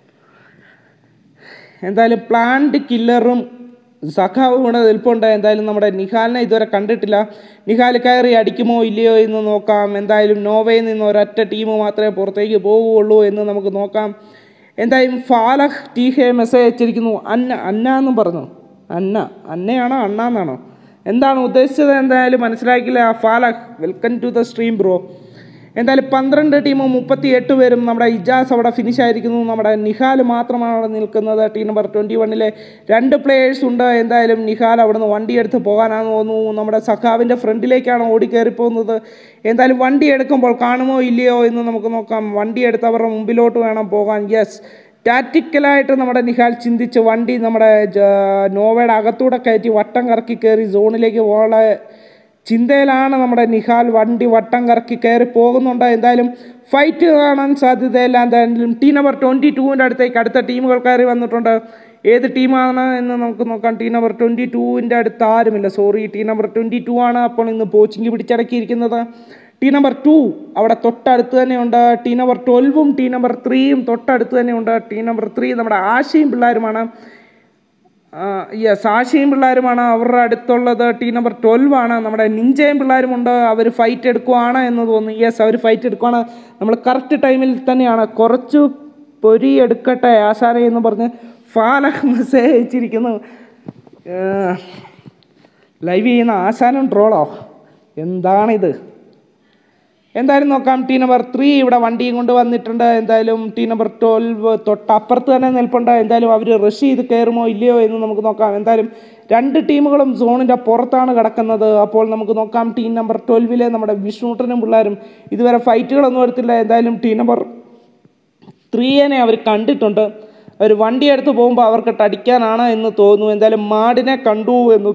എന്തായാലും പ്ലാന്റ് കില്ലറും സഖാവും കൂടെ നിൽപ്പുണ്ട് എന്തായാലും നമ്മുടെ നിഹാലിനെ ഇതുവരെ കണ്ടിട്ടില്ല നിഹാൽ കയറി അടിക്കുമോ ഇല്ലയോ എന്ന് നോക്കാം എന്തായാലും നോവയിൽ നിന്ന് ഒരൊറ്റ ടീം മാത്രമേ പുറത്തേക്ക് പോവുകയുള്ളൂ എന്ന് നമുക്ക് നോക്കാം എന്തായാലും ഫാലഹ് ടി ഹെ മെസ്സേജ് അയച്ചിരിക്കുന്നു അന്ന അന്ന എന്നും പറഞ്ഞു അന്ന അന്നയാണോ അണ്ണ എന്നാണോ എന്താണ് ഉദ്ദേശിച്ചത് എന്തായാലും മനസ്സിലാക്കില്ല Falah welcome to the stream bro എന്തായാലും പന്ത്രണ്ട് ടീമും മുപ്പത്തി എട്ട് പേരും നമ്മുടെ ഇജാസ് അവിടെ ഫിനിഷ് ആയിരിക്കുന്നു നമ്മുടെ നിഹാൽ മാത്രമാണ് അവിടെ നിൽക്കുന്നത് ടീം നമ്പർ ട്വൻറ്റി വണ്ണിലെ രണ്ട് പ്ലേയേഴ്സ് ഉണ്ട് എന്തായാലും നിഹാൽ അവിടുന്ന് വണ്ടി എടുത്ത് പോകാനാണെന്ന് തോന്നുന്നു നമ്മുടെ സഖാവിൻ്റെ ഫ്രണ്ടിലേക്കാണ് ഓടിക്കയറി പോകുന്നത് എന്തായാലും വണ്ടി എടുക്കുമ്പോൾ കാണുമോ ഇല്ലയോ എന്ന് നമുക്ക് നോക്കാം വണ്ടി എടുത്ത് അവരുടെ മുമ്പിലോട്ട് വേണം പോകാൻ യെസ് ടാറ്റിക്കലായിട്ട് നമ്മുടെ നിഹാൽ ചിന്തിച്ച് വണ്ടി നമ്മുടെ ജ- നോവയുടെ അകത്തൂടെ കയറ്റി വട്ടം കറക്കി കയറി സോണിലേക്ക് പോകാനുള്ള ചിന്തയിലാണ് നമ്മുടെ നിഹാൽ വണ്ടി വട്ടം കറക്കി കയറി പോകുന്നുണ്ട് എന്തായാലും ഫൈറ്റ് കാണാൻ സാധ്യതയില്ല എന്തായാലും ടീം നമ്പർ ട്വൻറ്റി ടൂവിൻ്റെ അടുത്തേക്ക് അടുത്ത ടീമുകൾ കയറി വന്നിട്ടുണ്ട് ഏത് ടീമാണ് എന്ന് നമുക്ക് നോക്കാം ടീം നമ്പർ ട്വൻറ്റി ടൂവിൻ്റെ അടുത്ത് ആരുമില്ല sorry team number twenty two ആണ് അപ്പോൾ ഇന്ന് പോച്ചിങ് പിടിച്ചടക്കിയിരിക്കുന്നത് ടീം നമ്പർ ടു അവിടെ തൊട്ടടുത്ത് തന്നെയുണ്ട് ടീം നമ്പർ ട്വൽവും ടീം നമ്പർ ത്രീയും തൊട്ടടുത്ത് തന്നെയുണ്ട് ടീം നമ്പർ ത്രീ നമ്മുടെ ആശയും പിള്ളേരുമാണ് യെസ് ആശയും പിള്ളേരുമാണ് അവരുടെ അടുത്തുള്ളത് ടീം നമ്പർ ട്വൽവ് ആണ് നമ്മുടെ നിഞ്ചയും പിള്ളേരുമുണ്ട് അവർ ഫൈറ്റ് എടുക്കുവാണ് എന്ന് തോന്നുന്നു യെസ് അവർ ഫൈറ്റ് എടുക്കുവാണ് നമ്മൾ കറക്റ്റ് ടൈമിൽ തന്നെയാണ് കുറച്ച് പൊരി എടുക്കട്ടെ ആശാനെ എന്ന് പറഞ്ഞ് ഫാലഹ് മെസ്സേജ് അയച്ചിരിക്കുന്നു ലൈവ് ചെയ്യുന്ന ആശാനും ട്രോളോ എന്താണിത് എന്തായാലും നോക്കാം ടീ നമ്പർ ത്രീ ഇവിടെ വണ്ടിയും കൊണ്ട് വന്നിട്ടുണ്ട് എന്തായാലും ടീ നമ്പർ ട്വൽവ് തൊട്ടപ്പുറത്ത് തന്നെ നിൽപ്പുണ്ട് എന്തായാലും അവർ റഷ് ചെയ്ത് കയറുമോ ഇല്ലയോ എന്ന് നമുക്ക് നോക്കാം എന്തായാലും രണ്ട് ടീമുകളും സോണിൻ്റെ പുറത്താണ് കിടക്കുന്നത് അപ്പോൾ നമുക്ക് നോക്കാം ടീം നമ്പർ ട്വൽവിലെ നമ്മുടെ വിഷ്ണുട്ടനും പിള്ളേരും ഇതുവരെ ഫൈറ്റുകളൊന്നും എടുത്തില്ല എന്തായാലും ടീം നമ്പർ ത്രീയനെ അവർ കണ്ടിട്ടുണ്ട് അവർ വണ്ടി എടുത്ത് പോകുമ്പോൾ അവർക്ക് അടിക്കാനാണ് എന്ന് തോന്നുന്നു എന്തായാലും മാടിനെ കണ്ടു എന്ന്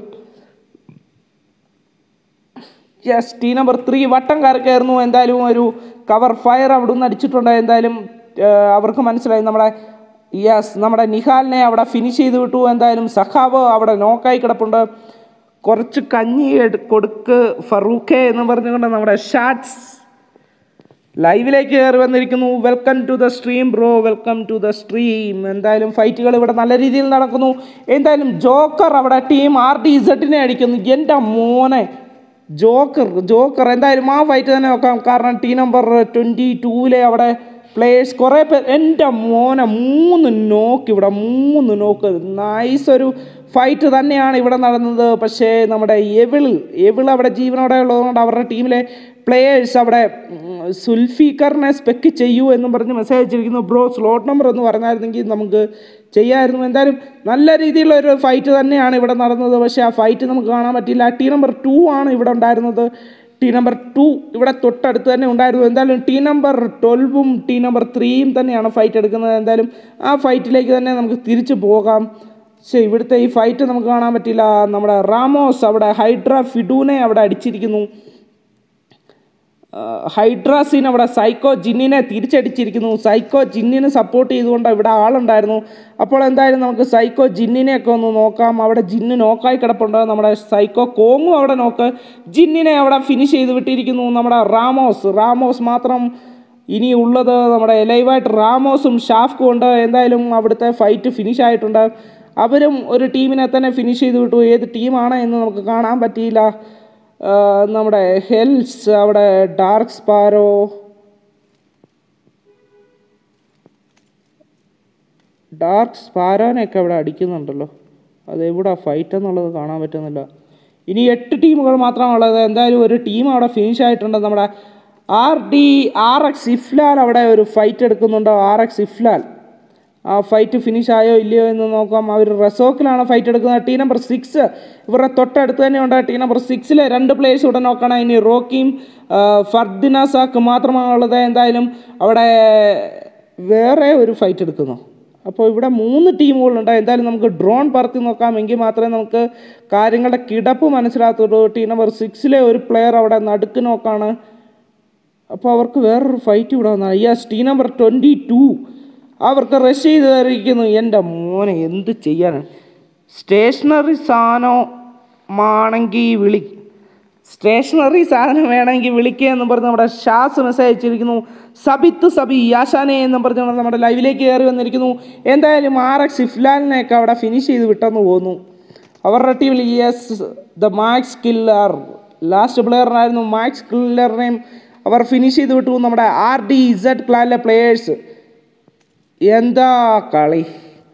യെസ് ടീ നമ്പർ ത്രീ വട്ടം കയറുന്നു എന്തായാലും ഒരു കവർ ഫയർ അവിടെ നിന്ന് അടിച്ചിട്ടുണ്ട് എന്തായാലും ആ, അവർക്ക് മനസ്സിലായി നമ്മുടെ യെസ് നമ്മുടെ നിഹാലിനെ അവിടെ ഫിനിഷ് ചെയ്ത് വിട്ടു എന്തായാലും സഖാവ് അവിടെ നോക്കായി കിടപ്പുണ്ട് കുറച്ച് കഞ്ഞി എടു കൊടുക്ക് ഫറൂഖെ എന്ന് പറഞ്ഞുകൊണ്ട് നമ്മുടെ ഷാറ്റ്സ് ലൈവിലേക്ക് കയറി വന്നിരിക്കുന്നു welcome to the stream bro welcome to the stream എന്തായാലും ഫൈറ്റുകൾ ഇവിടെ നല്ല രീതിയിൽ നടക്കുന്നു എന്തായാലും ജോക്കർ അവിടെ ടീം ആർ ഡി ഇസഡിനെ അടിക്കുന്നു എൻ്റെ മോനെ ജോക്കർ ജോക്കർ എന്തായാലും ആ ഫൈറ്റ് തന്നെ നോക്കാം കാരണം ടീം നമ്പർ ട്വൻറ്റി ടൂവിലെ അവിടെ പ്ലേയേഴ്സ് കുറേ പേർ എൻ്റെ മോനെ മൂന്ന് നോക്ക് ഇവിടെ മൂന്ന് നോക്ക് നൈസ് ഒരു ഫൈറ്റ് തന്നെയാണ് ഇവിടെ നടന്നത് പക്ഷേ നമ്മുടെ എവിൾ എവിൾ അവിടെ ജീവനോടെ ഉള്ളതുകൊണ്ട് അവരുടെ ടീമിലെ പ്ലേയേഴ്സ് അവിടെ ഉം, സുൽഫീക്കറിനെ സ്പെക്ക് ചെയ്യൂ എന്നും പറഞ്ഞ് മെസ്സേജ് അയച്ചിരിക്കുന്നു ബ്രോ സ്ലോട്ട് നമ്പർ എന്ന് പറഞ്ഞായിരുന്നെങ്കിൽ നമുക്ക് ചെയ്യായിരുന്നു എന്തായാലും നല്ല രീതിയിലുള്ള ഒരു ഫൈറ്റ് തന്നെയാണ് ഇവിടെ നടന്നത് പക്ഷേ ആ ഫൈറ്റ് നമുക്ക് കാണാൻ പറ്റില്ല ടീ നമ്പർ ടു ആണ് ഇവിടെ ഉണ്ടായിരുന്നത് ടീ നമ്പർ ടു ഇവിടെ തൊട്ടടുത്ത് തന്നെ ഉണ്ടായിരുന്നു എന്തായാലും ടീ നമ്പർ ട്വൽവും ടീ നമ്പർ ത്രീയും തന്നെയാണ് ഫൈറ്റ് എടുക്കുന്നത് എന്തായാലും ആ ഫൈറ്റിലേക്ക് തന്നെ നമുക്ക് തിരിച്ചു പോകാം പക്ഷേ ഇവിടുത്തെ ഈ ഫൈറ്റ് നമുക്ക് കാണാൻ പറ്റില്ല നമ്മുടെ റാമോസ് അവിടെ ഹൈഡ്ര ഫിഡൂനെ അവിടെ അടിച്ചിരിക്കുന്നു ഹൈഡ്രാസിൻ അവിടെ സൈക്കോ ജിന്നിനെ തിരിച്ചടിച്ചിരിക്കുന്നു സൈക്കോ ജിന്നിനെ സപ്പോർട്ട് ചെയ്തുകൊണ്ട് ഇവിടെ ആളുണ്ടായിരുന്നു അപ്പോൾ എന്തായാലും നമുക്ക് സൈക്കോ ജിന്നിനെയൊക്കെ ഒന്ന് നോക്കാം അവിടെ ജിന്ന് നോക്കായി കിടപ്പുണ്ട് നമ്മുടെ സൈക്കോ കോങ്ങും അവിടെ നോക്ക് ജിന്നിനെ അവിടെ ഫിനിഷ് ചെയ്ത് വിട്ടിരിക്കുന്നു നമ്മുടെ റാമോസ് റാമോസ് മാത്രം ഇനി ഉള്ളത് നമ്മുടെ ലൈവായിട്ട് റാമോസും ഷാഫ്ക്കും ഉണ്ട് എന്തായാലും അവിടുത്തെ ഫൈറ്റ് ഫിനിഷ് ആയിട്ടുണ്ട് അവരും ഒരു ടീമിനെ തന്നെ ഫിനിഷ് ചെയ്ത് വിട്ടു ഏത് ടീമാണ് എന്ന് നമുക്ക് കാണാൻ പറ്റിയില്ല ആ, നമ്മുടെ ഹെൽസ് അവിടെ ഡാർക്ക് സ്പാരോ ഡാർക്ക് സ്പാരോനെയൊക്കെ അവിടെ അടിക്കുന്നുണ്ടല്ലോ അത് എവിടെ ഫൈറ്റ് എന്നുള്ളത് കാണാൻ പറ്റുന്നില്ല ഇനി എട്ട് ടീമുകൾ മാത്രമാണുള്ളത് എന്തായാലും ഒരു ടീം അവിടെ ഫിനിഷ് ആയിട്ടുണ്ട് നമ്മുടെ R D R X Iflal അവിടെ ഒരു ഫൈറ്റ് എടുക്കുന്നുണ്ട് ആർ എക്സ് ഇഫ്ലാൽ ആ ഫൈറ്റ് ഫിനിഷ് ആയോ ഇല്ലയോ എന്ന് നോക്കാം അവർ റസോക്കിലാണ് ഫൈറ്റ് എടുക്കുന്നത് ടീം നമ്പർ സിക്സ് ഇവരുടെ തൊട്ടടുത്ത് തന്നെ ഉണ്ട് ടീം നമ്പർ സിക്സിലെ രണ്ട് പ്ലേയേഴ്സ് ഇവിടെ നോക്കണം ഇനി റോക്കിയും ആ, ഫർദിന സാക്ക് മാത്രമാണ് ഉള്ളത് എന്തായാലും അവിടെ വേറെ ഒരു ഫൈറ്റ് എടുക്കുന്നു അപ്പോൾ ഇവിടെ മൂന്ന് ടീമുകളുണ്ട് എന്തായാലും നമുക്ക് ഡ്രോൺ പറത്തി നോക്കാം എങ്കിൽ മാത്രമേ നമുക്ക് കാര്യങ്ങളുടെ കിടപ്പ് മനസ്സിലാകത്തുള്ളൂ ടീം നമ്പർ സിക്സിലെ ഒരു പ്ലെയർ അവിടെ നടുക്ക് നോക്കാണ് അപ്പോൾ അവർക്ക് വേറൊരു ഫൈറ്റ് ഇവിടെ വന്നാൽ yes team number twenty two അവർക്ക് റഷ് ചെയ്ത് കയറിയിരിക്കുന്നു എൻ്റെ മോനെ എന്ത് ചെയ്യാനാണ് സ്റ്റേഷനറി സാധനമാണെങ്കിൽ വിളി സ്റ്റേഷനറി സാധനം വേണമെങ്കിൽ വിളിക്കുക എന്ന് പറഞ്ഞ് നമ്മുടെ ഷാസ് മെസ്സേജ് അയച്ചിരിക്കുന്നു സബിത്ത് സബി യാശാനെ എന്നും പറഞ്ഞുകൊണ്ട് നമ്മുടെ ലൈവിലേക്ക് കയറി വന്നിരിക്കുന്നു എന്തായാലും ആർ എക്സ് ഇഫ്ലാലിനെയൊക്കെ അവിടെ ഫിനിഷ് ചെയ്ത് വിട്ടെന്ന് പോകുന്നു അവരുടെ ടീമിൽ yes the Max killer last പ്ലെയറിനായിരുന്നു മാക്സ് കില്ലറിനെയും അവർ ഫിനിഷ് ചെയ്ത് വിട്ടു നമ്മുടെ ആർ ഡി ഇസഡ് ക്ലാനിലെ പ്ലേയേഴ്സ് എന്താ കളി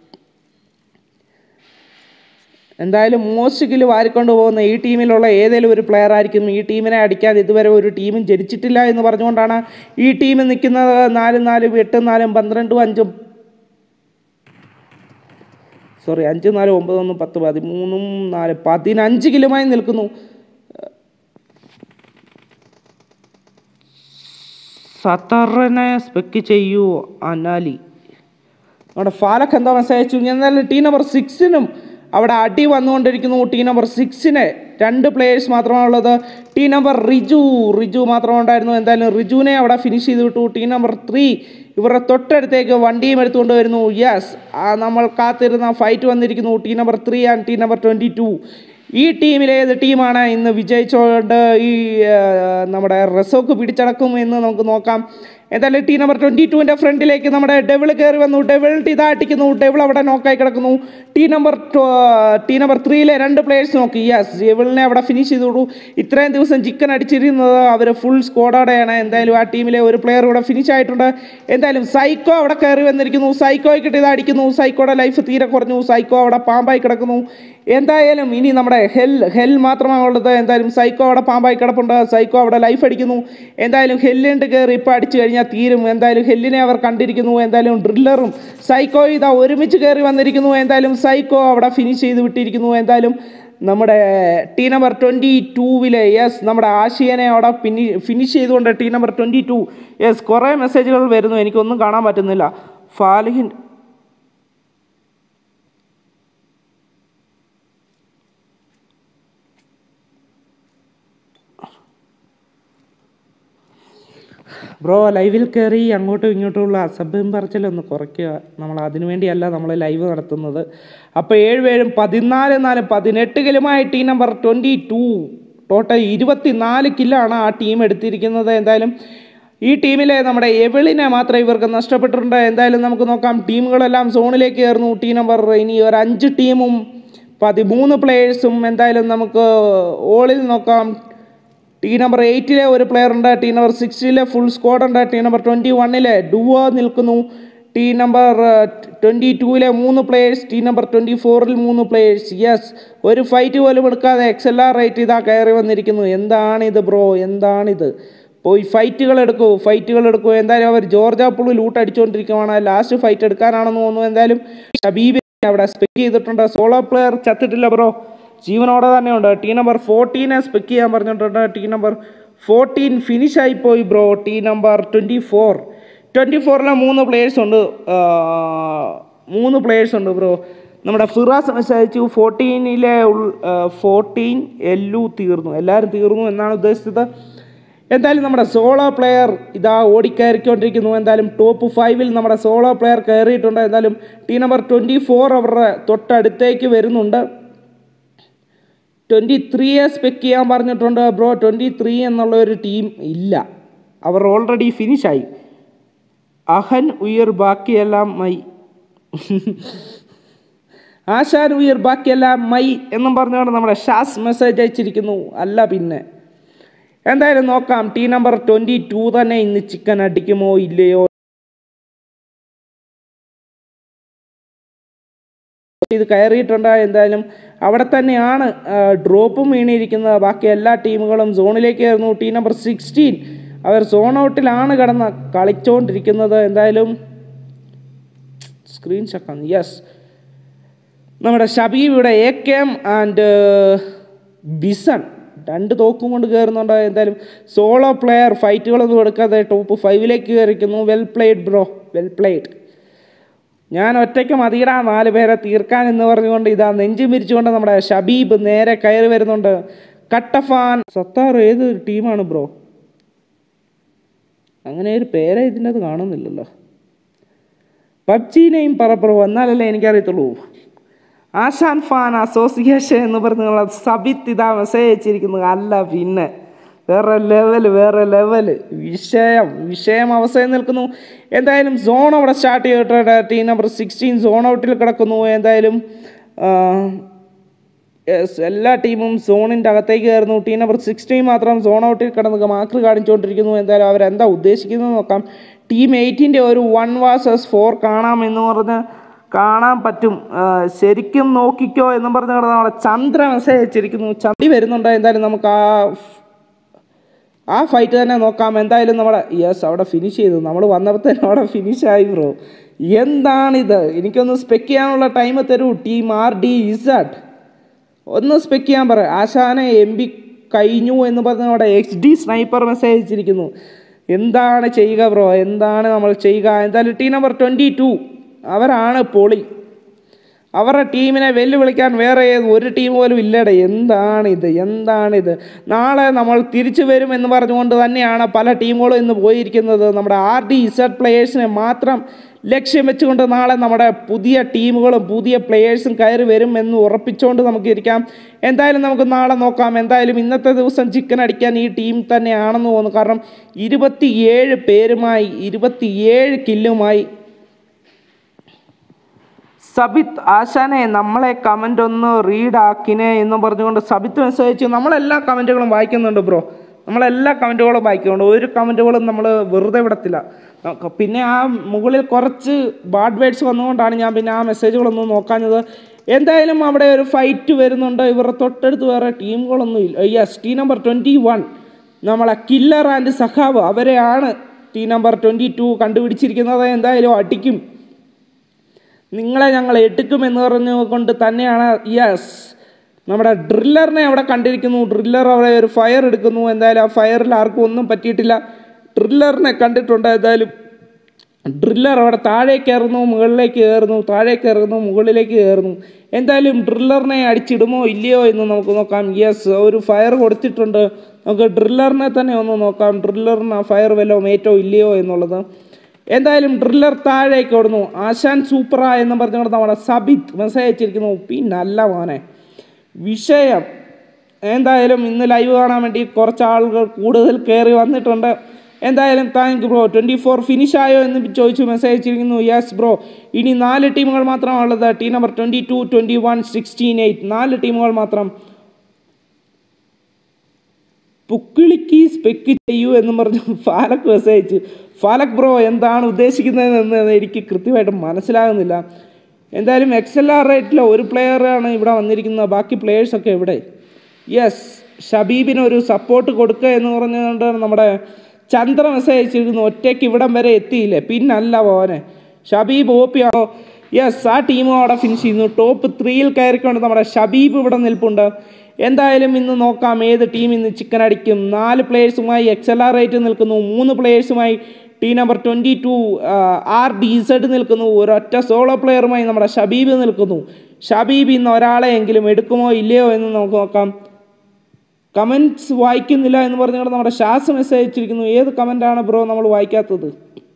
എന്തായാലും മോസ്റ്റ് കില്ല് വാരിക്കൊണ്ട് പോകുന്ന ഈ ടീമിലുള്ള ഏതെങ്കിലും ഒരു പ്ലെയർ ആയിരിക്കും ഈ ടീമിനെ അടിക്കാൻ ഇതുവരെ ഒരു ടീമും ജനിച്ചിട്ടില്ല എന്ന് പറഞ്ഞുകൊണ്ടാണ് ഈ ടീം നിൽക്കുന്നത് നാലും നാലും എട്ടും നാലും പന്ത്രണ്ടും അഞ്ചും സോറി അഞ്ച് നാല് ഒമ്പത് ഒന്ന് പത്ത് പതിമൂന്നും നാല് പതിനഞ്ച് കിലുമായി നിൽക്കുന്നു സത്തറിനെ സ്പെക്ക് ചെയ്യൂ അനാലി നമ്മുടെ ഫാലക്ക് എന്താ മെസ്സേജ് അയച്ചു എന്നാൽ ടീം നമ്പർ സിക്സിനും അവിടെ അടി വന്നുകൊണ്ടിരിക്കുന്നു ടീം നമ്പർ സിക്സിന് രണ്ട് പ്ലേയേഴ്സ് മാത്രമാണ് ഉള്ളത് ടീം നമ്പർ റിജു റിജു മാത്രമേ ഉണ്ടായിരുന്നു എന്തായാലും റിജുവിനെ അവിടെ ഫിനിഷ് ചെയ്ത് വിട്ടു ടീം നമ്പർ ത്രീ ഇവരുടെ തൊട്ടടുത്തേക്ക് വണ്ടിയും എടുത്തുകൊണ്ട് വരുന്നു യെസ് നമ്മൾ കാത്തിരുന്ന ഫൈറ്റ് വന്നിരിക്കുന്നു team number three and team number twenty two ഈ ടീമിലെ ഏത് ടീമാണ് ഇന്ന് വിജയിച്ചുകൊണ്ട് ഈ ആ, നമ്മുടെ റെസോക്ക് പിടിച്ചടക്കും എന്ന് നമുക്ക് നോക്കാം എന്തായാലും ടീം നമ്പർ ട്വൻറ്റി ടുവിൻ്റെ ഫ്രണ്ടിലേക്ക് നമ്മുടെ ഡെവിൾ കയറി വന്നു ഡെവിൾ ഇതാ അടിക്കുന്നു ഡെവിൾ അവിടെ നോക്കായി കിടക്കുന്നു ടീ നമ്പർ ടീ നമ്പർ ത്രീയിലെ രണ്ട് പ്ലേയേഴ്സ് നോക്കി യെസ് ഡെവിളിനെ അവിടെ ഫിനിഷ് ചെയ്ത് വിടൂ ഇത്രയും ദിവസം ചിക്കൻ അടിച്ചിരുന്നത് അവർ ഫുൾ സ്ക്വാഡോടെയാണ് എന്തായാലും ആ ടീമിലെ ഒരു പ്ലെയർ ഇവിടെ ഫിനിഷ് ആയിട്ടുണ്ട് എന്തായാലും സൈക്കോ അവിടെ കയറി വന്നിരിക്കുന്നു സൈക്കോയ്ക്ക് കിട്ടി ഇത് അടിക്കുന്നു സൈക്കോയുടെ ലൈഫ് തീരെ കുറഞ്ഞു സൈക്കോ അവിടെ പാമ്പായി കിടക്കുന്നു എന്തായാലും ഇനി നമ്മുടെ ഹെൽ ഹെൽ മാത്രമാണ് ഉള്ളത് എന്തായാലും സൈക്കോ അവിടെ പാമ്പായി കിടപ്പുണ്ട് സൈക്കോ അവിടെ ലൈഫ് അടിക്കുന്നു എന്തായാലും ഹെല്ലിണ്ട് കയറി ഇപ്പോൾ അടിച്ചു കഴിഞ്ഞാൽ തീരും എന്തായാലും ഹെല്ലിനെ അവർ കണ്ടിരിക്കുന്നു എന്തായാലും ഡ്രില്ലറും സൈക്കോ ഇതാ ഒരുമിച്ച് കയറി വന്നിരിക്കുന്നു എന്തായാലും സൈക്കോ അവിടെ ഫിനിഷ് ചെയ്ത് വിട്ടിരിക്കുന്നു എന്തായാലും നമ്മുടെ ടീ നമ്പർ ട്വൻറ്റി ടൂവിലെ യെസ് നമ്മുടെ ആശയനെ അവിടെ ഫിനി ഫിനിഷ് ചെയ്തുകൊണ്ട് team number twenty two yes കുറേ മെസ്സേജുകൾ വരുന്നു എനിക്കൊന്നും കാണാൻ പറ്റുന്നില്ല ഫാലിഹിൻ ബ്രോ ലൈവിൽ കയറി അങ്ങോട്ടും ഇങ്ങോട്ടുമുള്ള അസഭ്യം പറച്ചിലൊന്ന് കുറയ്ക്കുക നമ്മൾ അതിനു വേണ്ടിയല്ല നമ്മൾ ലൈവ് നടത്തുന്നത് അപ്പോൾ ഏഴ് ഏഴും പതിനാല് നാല് പതിനെട്ട് കിലുമായി team number twenty two total ഇരുപത്തി നാല് കില്ലാണ് ആ ടീം എടുത്തിരിക്കുന്നത് എന്തായാലും ഈ ടീമിലെ നമ്മുടെ എവിളിനെ മാത്രമേ ഇവർക്ക് നഷ്ടപ്പെട്ടിട്ടുണ്ട് എന്തായാലും നമുക്ക് നോക്കാം ടീമുകളെല്ലാം സോണിലേക്ക് കയറുന്നു ടീം നമ്പർ ഇനി ഒരു അഞ്ച് ടീമും പതിമൂന്ന് പ്ലേയേഴ്സും എന്തായാലും നമുക്ക് ഓളിൽ നോക്കാം ടീ നമ്പർ എയ്റ്റിലെ ഒരു പ്ലെയർ ഉണ്ട് ടീ നമ്പർ സിക്സിലെ ഫുൾ സ്ക്വാഡ് ഉണ്ട് ടീ നമ്പർ ട്വൻറ്റി വണ്ണിലെ ഡുവോ നിൽക്കുന്നു ടീ നമ്പർ ട്വൻറ്റി ടൂവിലെ മൂന്ന് പ്ലേയേഴ്സ് ടീ നമ്പർ ട്വൻറ്റി ഫോറിൽ മൂന്ന് പ്ലേയേഴ്സ് യെസ് ഒരു ഫൈറ്റ് പോലും എടുക്കാതെ എക്സെല്ലാർ റേറ്റ് ഇതാ കയറി വന്നിരിക്കുന്നു എന്താണിത് ബ്രോ എന്താണിത് പോയി ഫൈറ്റുകൾ എടുക്കൂ ഫൈറ്റുകൾ എടുക്കൂ എന്തായാലും അവർ ജോർജ പുള്ളി ലൂട്ട് അടിച്ചുകൊണ്ടിരിക്കുകയാണ് ലാസ്റ്റ് ഫൈറ്റ് എടുക്കാനാണെന്ന് തോന്നുന്നു എന്തായാലും ഷബീബ് അവിടെ സ്പെക്ക് ചെയ്തിട്ടുണ്ട് സോളോ പ്ലെയർ ചത്തിട്ടില്ല ബ്രോ ജീവനോടെ തന്നെയുണ്ട് ടീ നമ്പർ ഫോർട്ടീനെ സ്പെക്ക് ചെയ്യാൻ പറഞ്ഞിട്ടുണ്ട് ടീ നമ്പർ ഫോർട്ടീൻ ഫിനിഷ് ആയിപ്പോയി bro team number twenty four twenty ഫോറിലെ മൂന്ന് പ്ലേയേഴ്സ് ഉണ്ട് ആ, മൂന്ന് പ്ലേയേഴ്സ് ഉണ്ട് ബ്രോ നമ്മുടെ ഫിറാസ് മെസ്സേജ് ഫോർട്ടീനിലെ ഫോർട്ടീൻ എല്ലു തീർന്നു എല്ലാവരും തീർന്നു എന്നാണ് ഉദ്ദേശിച്ചത് എന്തായാലും നമ്മുടെ സോളോ പ്ലെയർ ഇതാ ഓടിക്കയറിക്കൊണ്ടിരിക്കുന്നു എന്തായാലും ടോപ്പ് ഫൈവിൽ നമ്മുടെ സോളോ പ്ലെയർ കയറിയിട്ടുണ്ട് എന്തായാലും ടീ നമ്പർ ട്വൻറ്റി ഫോർ അവരുടെ തൊട്ടടുത്തേക്ക് വരുന്നുണ്ട് ട്വൻറ്റി ത്രീയെ സ്പെക്ക് ചെയ്യാൻ പറഞ്ഞിട്ടുണ്ട് ബ്രോ ട്വൻറ്റി ത്രീ എന്നുള്ള ഒരു ടീം ഇല്ല അവർ ഓൾറെഡി ഫിനിഷായി അഹൻ ഉയർ ബാക്കിയെല്ലാം മൈ ആശാൻ ഉയർ ബാക്കിയെല്ലാം മൈ എന്നും പറഞ്ഞുകൊണ്ട് നമ്മുടെ ഷാസ് മെസ്സേജ് അയച്ചിരിക്കുന്നു അല്ല പിന്നെ എന്തായാലും നോക്കാം ടീ നമ്പർ ട്വൻറ്റി ടു തന്നെ ഇന്ന് ചിക്കൻ അടിക്കുമോ ഇല്ലയോ ഇത് കയറിയിട്ടുണ്ട് എന്തായാലും അവിടെ തന്നെയാണ് ഡ്രോപ്പും വീണിരിക്കുന്നത് ബാക്കി എല്ലാ ടീമുകളും സോണിലേക്ക് കയറുന്നു ടീം നമ്പർ സിക്സ്റ്റീൻ അവർ സോൺ ഔട്ടിലാണ് കിടന്ന് കളിച്ചുകൊണ്ടിരിക്കുന്നത് എന്തായാലും സ്ക്രീൻ ഷക്കാണ് യെസ് നമ്മുടെ ഷബീബ് ഇവിടെ A K M and bison രണ്ട് തോക്കും കൊണ്ട് കയറുന്നുണ്ട് എന്തായാലും സോളോ പ്ലെയർ ഫൈറ്റുകളൊന്നും എടുക്കാതെ ടോപ്പ് ഫൈവിലേക്ക് കയറിക്കുന്നു well played bro well played ഞാൻ ഒറ്റയ്ക്ക് മതിയിടാ നാല് പേരെ തീർക്കാൻ എന്ന് പറഞ്ഞുകൊണ്ട് ഇതാ നെഞ്ചു മിരിച്ചുകൊണ്ട് നമ്മുടെ ഷബീബ് നേരെ കയറി വരുന്നുണ്ട് കട്ടഫാൻ സത്താർ ഏത് ടീമാണ് ബ്രോ അങ്ങനെ ഒരു പേരെ ഇതിൻ്റെ അത് കാണുന്നില്ലല്ലോ പബ്ജിനെയും പറ ബ്രോ എന്നാലല്ലേ എനിക്കറിയത്തുള്ളൂ ആശാൻ ഫാൻ അസോസിയേഷൻ എന്ന് പറഞ്ഞുള്ള സബിത്ത് ഇതാ മെസ്സേജ് അയച്ചിരിക്കുന്നത് അല്ല പിന്നെ വേറെ ലെവൽ വേറെ ലെവൽ വിഷയം വിഷയം അവസ്ഥയിൽ നിൽക്കുന്നു എന്തായാലും സോൺ അവിടെ സ്റ്റാർട്ട് ചെയ്തിട്ട് ടീം നമ്പർ സിക്സ്റ്റീൻ സോൺ ഔട്ടിൽ കിടക്കുന്നു എന്തായാലും ആ, yes, എല്ലാ ടീമും സോണിൻ്റെ അകത്തേക്ക് കയറുന്നു ടീം നമ്പർ സിക്സ്റ്റീൻ മാത്രം സോൺ ഔട്ടിൽ കിടന്ന് മാർക്ക് കാണിച്ചുകൊണ്ടിരിക്കുന്നു എന്തായാലും അവരെന്താ ഉദ്ദേശിക്കുന്നത് നോക്കാം ടീം എയ്റ്റിൻ്റെ ഒരു വൺ വാസസ് ഫോർ കാണാം എന്ന് പറഞ്ഞ് കാണാൻ പറ്റും ആ, ശരിക്കും നോക്കിക്കോ എന്നും പറഞ്ഞ് കിടന്ന് നമ്മുടെ ചന്ദ്ര മെസ്സേജ് അയച്ചിരിക്കുന്നു ചന്തി വരുന്നുണ്ട് എന്തായാലും നമുക്ക് ആ ആ ഫൈറ്റ് തന്നെ നോക്കാം എന്തായാലും നമ്മുടെ യെസ് അവിടെ ഫിനിഷ് ചെയ്തു നമ്മൾ വന്നപ്പോൾ തന്നെ അവിടെ ഫിനിഷ് ആയി ബ്രോ എന്താണിത് എനിക്കൊന്ന് സ്പെക്ക് ചെയ്യാനുള്ള ടൈം തരൂ ടീം ആർ ഡി ഇസാഡ് ഒന്ന് സ്പെക്ക് ചെയ്യാൻ പറ ആശാനെ എം ബി കഴിഞ്ഞു എന്ന് പറഞ്ഞ് അവിടെ എച്ച് ഡി സ്നൈപ്പർ മെസ്സേജ് അയച്ചിരിക്കുന്നു എന്താണ് ചെയ്യുക ബ്രോ എന്താണ് നമ്മൾ ചെയ്യുക എന്തായാലും ടീം നമ്പർ ട്വൻറ്റി ടു അവരാണ് പൊളി അവരുടെ ടീമിനെ വെല്ലുവിളിക്കാൻ വേറെ ഏത് ഒരു ടീം പോലും ഇല്ലടേ എന്താണിത് എന്താണിത് നാളെ നമ്മൾ തിരിച്ചു വരും എന്ന് പറഞ്ഞുകൊണ്ട് തന്നെയാണ് പല ടീമുകളും ഇന്ന് പോയിരിക്കുന്നത് നമ്മുടെ ആർ ഡി ഇസഡ് പ്ലെയേഴ്സിനെ മാത്രം ലക്ഷ്യം വെച്ചുകൊണ്ട് നാളെ നമ്മുടെ പുതിയ ടീമുകളും പുതിയ പ്ലെയേഴ്സും കയറി വരും എന്ന് ഉറപ്പിച്ചുകൊണ്ട് നമുക്ക് ഇരിക്കാം എന്തായാലും നമുക്ക് നാളെ നോക്കാം എന്തായാലും ഇന്നത്തെ ദിവസം ചിക്കൻ അടിക്കാൻ ഈ ടീം തന്നെയാണെന്ന് തോന്നുന്നു കാരണം ഇരുപത്തിയേഴ് പേരുമായി ഇരുപത്തിയേഴ് കില്ലുമായി സബിത്ത് ആശാനെ നമ്മളെ കമൻ്റ് ഒന്ന് റീഡ് ആക്കിനെ എന്ന് പറഞ്ഞുകൊണ്ട് സബിത്ത് മെസ്സേജ് അയച്ചു നമ്മളെല്ലാ കമൻറ്റുകളും വായിക്കുന്നുണ്ട് ബ്രോ നമ്മളെല്ലാ കമൻറ്റുകളും വായിക്കുന്നുണ്ട് ഒരു കമൻറ്റുകളും നമ്മൾ വെറുതെ വിടത്തില്ല നമുക്ക് പിന്നെ ആ മുകളിൽ കുറച്ച് ബാഡ് വേർഡ്സ് വന്നുകൊണ്ടാണ് ഞാൻ പിന്നെ ആ മെസ്സേജുകളൊന്നും നോക്കാഞ്ഞത് എന്തായാലും അവിടെ ഒരു ഫൈറ്റ് വരുന്നുണ്ട് ഇവരുടെ തൊട്ടടുത്ത് വേറെ ടീമുകളൊന്നും ഇല്ല yes team number twenty one നമ്മളെ കില്ലർ ആൻഡ് സഖാവ് അവരെയാണ് ടീം നമ്പർ ട്വൻറ്റി ടു കണ്ടുപിടിച്ചിരിക്കുന്നത് എന്തായാലും അടിക്കും നിങ്ങളെ ഞങ്ങൾ എടുക്കും എന്ന് പറഞ്ഞുകൊണ്ട് തന്നെയാണ് യെസ് നമ്മുടെ ഡ്രില്ലറിനെ അവിടെ കണ്ടിരിക്കുന്നു ഡ്രില്ലർ അവിടെ ഒരു ഫയർ എടുക്കുന്നു എന്തായാലും ആ ഫയറിൽ ആർക്കും ഒന്നും പറ്റിയിട്ടില്ല ഡ്രില്ലറിനെ കണ്ടിട്ടുണ്ട് എന്തായാലും ഡ്രില്ലർ അവിടെ താഴേക്ക് കയറുന്നു മുകളിലേക്ക് കയറുന്നു താഴേക്ക് കയറുന്നു മുകളിലേക്ക് കയറുന്നു എന്തായാലും ഡ്രില്ലറിനെ അടിച്ചിടുമോ ഇല്ലയോ എന്ന് നമുക്ക് നോക്കാം യെസ് ഒരു ഫയർ കൊടുത്തിട്ടുണ്ട് നമുക്ക് ഡ്രില്ലറിനെ തന്നെ ഒന്ന് നോക്കാം ഡ്രില്ലറിന് ആ ഫയർ വല്ലതും ഏറ്റോ ഇല്ലയോ എന്നുള്ളത് എന്തായാലും ഡ്രില്ലർ താഴേക്ക് ഓടുന്നു ആശാൻ സൂപ്പറാ എന്ന് പറഞ്ഞുകൊണ്ട് നമ്മുടെ സബിത്ത് മെസ്സേജ് അയച്ചിരിക്കുന്നു പിന്നല്ല മോനെ വിഷയം എന്തായാലും ഇന്ന് ലൈവ് കാണാൻ വേണ്ടി കുറച്ച് ആളുകൾ കൂടുതൽ കയറി വന്നിട്ടുണ്ട് എന്തായാലും thank bro twenty four finish ആയോ എന്ന് ചോദിച്ചു മെസ്സേജ് അയച്ചിരിക്കുന്നു യെസ് ബ്രോ ഇനി നാല് ടീമുകൾ മാത്രമാണുള്ളത് team number twenty two twenty one sixteen eight നാല് ടീമുകൾ മാത്രം പുക്കിളിക്ക് സ്പെക്ക് ചെയ്യൂ എന്ന് പറഞ്ഞു ഫാലക് മെസ്സേജ് അയച്ചു ഫാലക് ബ്രോ എന്താണ് ഉദ്ദേശിക്കുന്നതെന്ന് എനിക്ക് കൃത്യമായിട്ട് മനസ്സിലാകുന്നില്ല എന്തായാലും എക്സ് എൽ ആർ റേറ്റിലെ ഒരു പ്ലെയറാണ് ഇവിടെ വന്നിരിക്കുന്നത് ബാക്കി പ്ലെയേഴ്സൊക്കെ എവിടെ യെസ് ഷബീബിന് ഒരു സപ്പോർട്ട് കൊടുക്കുക എന്ന് പറഞ്ഞുകൊണ്ടാണ് നമ്മുടെ ചന്ദ്ര മെസ്സേജ് അയച്ചിരുന്നു ഒറ്റയ്ക്ക് ഇവിടം വരെ എത്തിയില്ലേ പിന്നല്ല പോനെ ഷബീബ് ഓപ്പിയാണോ യെസ് ആ ടീമും അവിടെ ഫിനിഷ് ചെയ്യുന്നു ടോപ്പ് ത്രീയിൽ കയറിക്കൊണ്ട് നമ്മുടെ ഷബീബ് ഇവിടെ നിൽപ്പുണ്ട് എന്തായാലും ഇന്ന് നോക്കാം ഏത് ടീം ഇന്ന് ചിക്കൻ അടിക്കും നാല് പ്ലേയേഴ്സുമായി എക്സ് എൽ ആർ റേറ്റ് നിൽക്കുന്നു മൂന്ന് പ്ലേയേഴ്സുമായി team number twenty two R D Z നിൽക്കുന്നു ഒരൊറ്റ സോളോ പ്ലെയറുമായി നമ്മുടെ ഷബീബ് നിൽക്കുന്നു ഷബീബ് ഇന്ന് ഒരാളെ എങ്കിലും എടുക്കുമോ ഇല്ലയോ എന്ന് നമുക്ക് നോക്കാം കമൻറ്റ്സ് വായിക്കുന്നില്ല എന്ന് പറഞ്ഞുകൊണ്ട് നമ്മുടെ ഷാസ് മെസ്സേജ് അയച്ചിരിക്കുന്നു ഏത് കമൻ്റാണ് ബ്രോ നമ്മൾ വായിക്കാത്തത്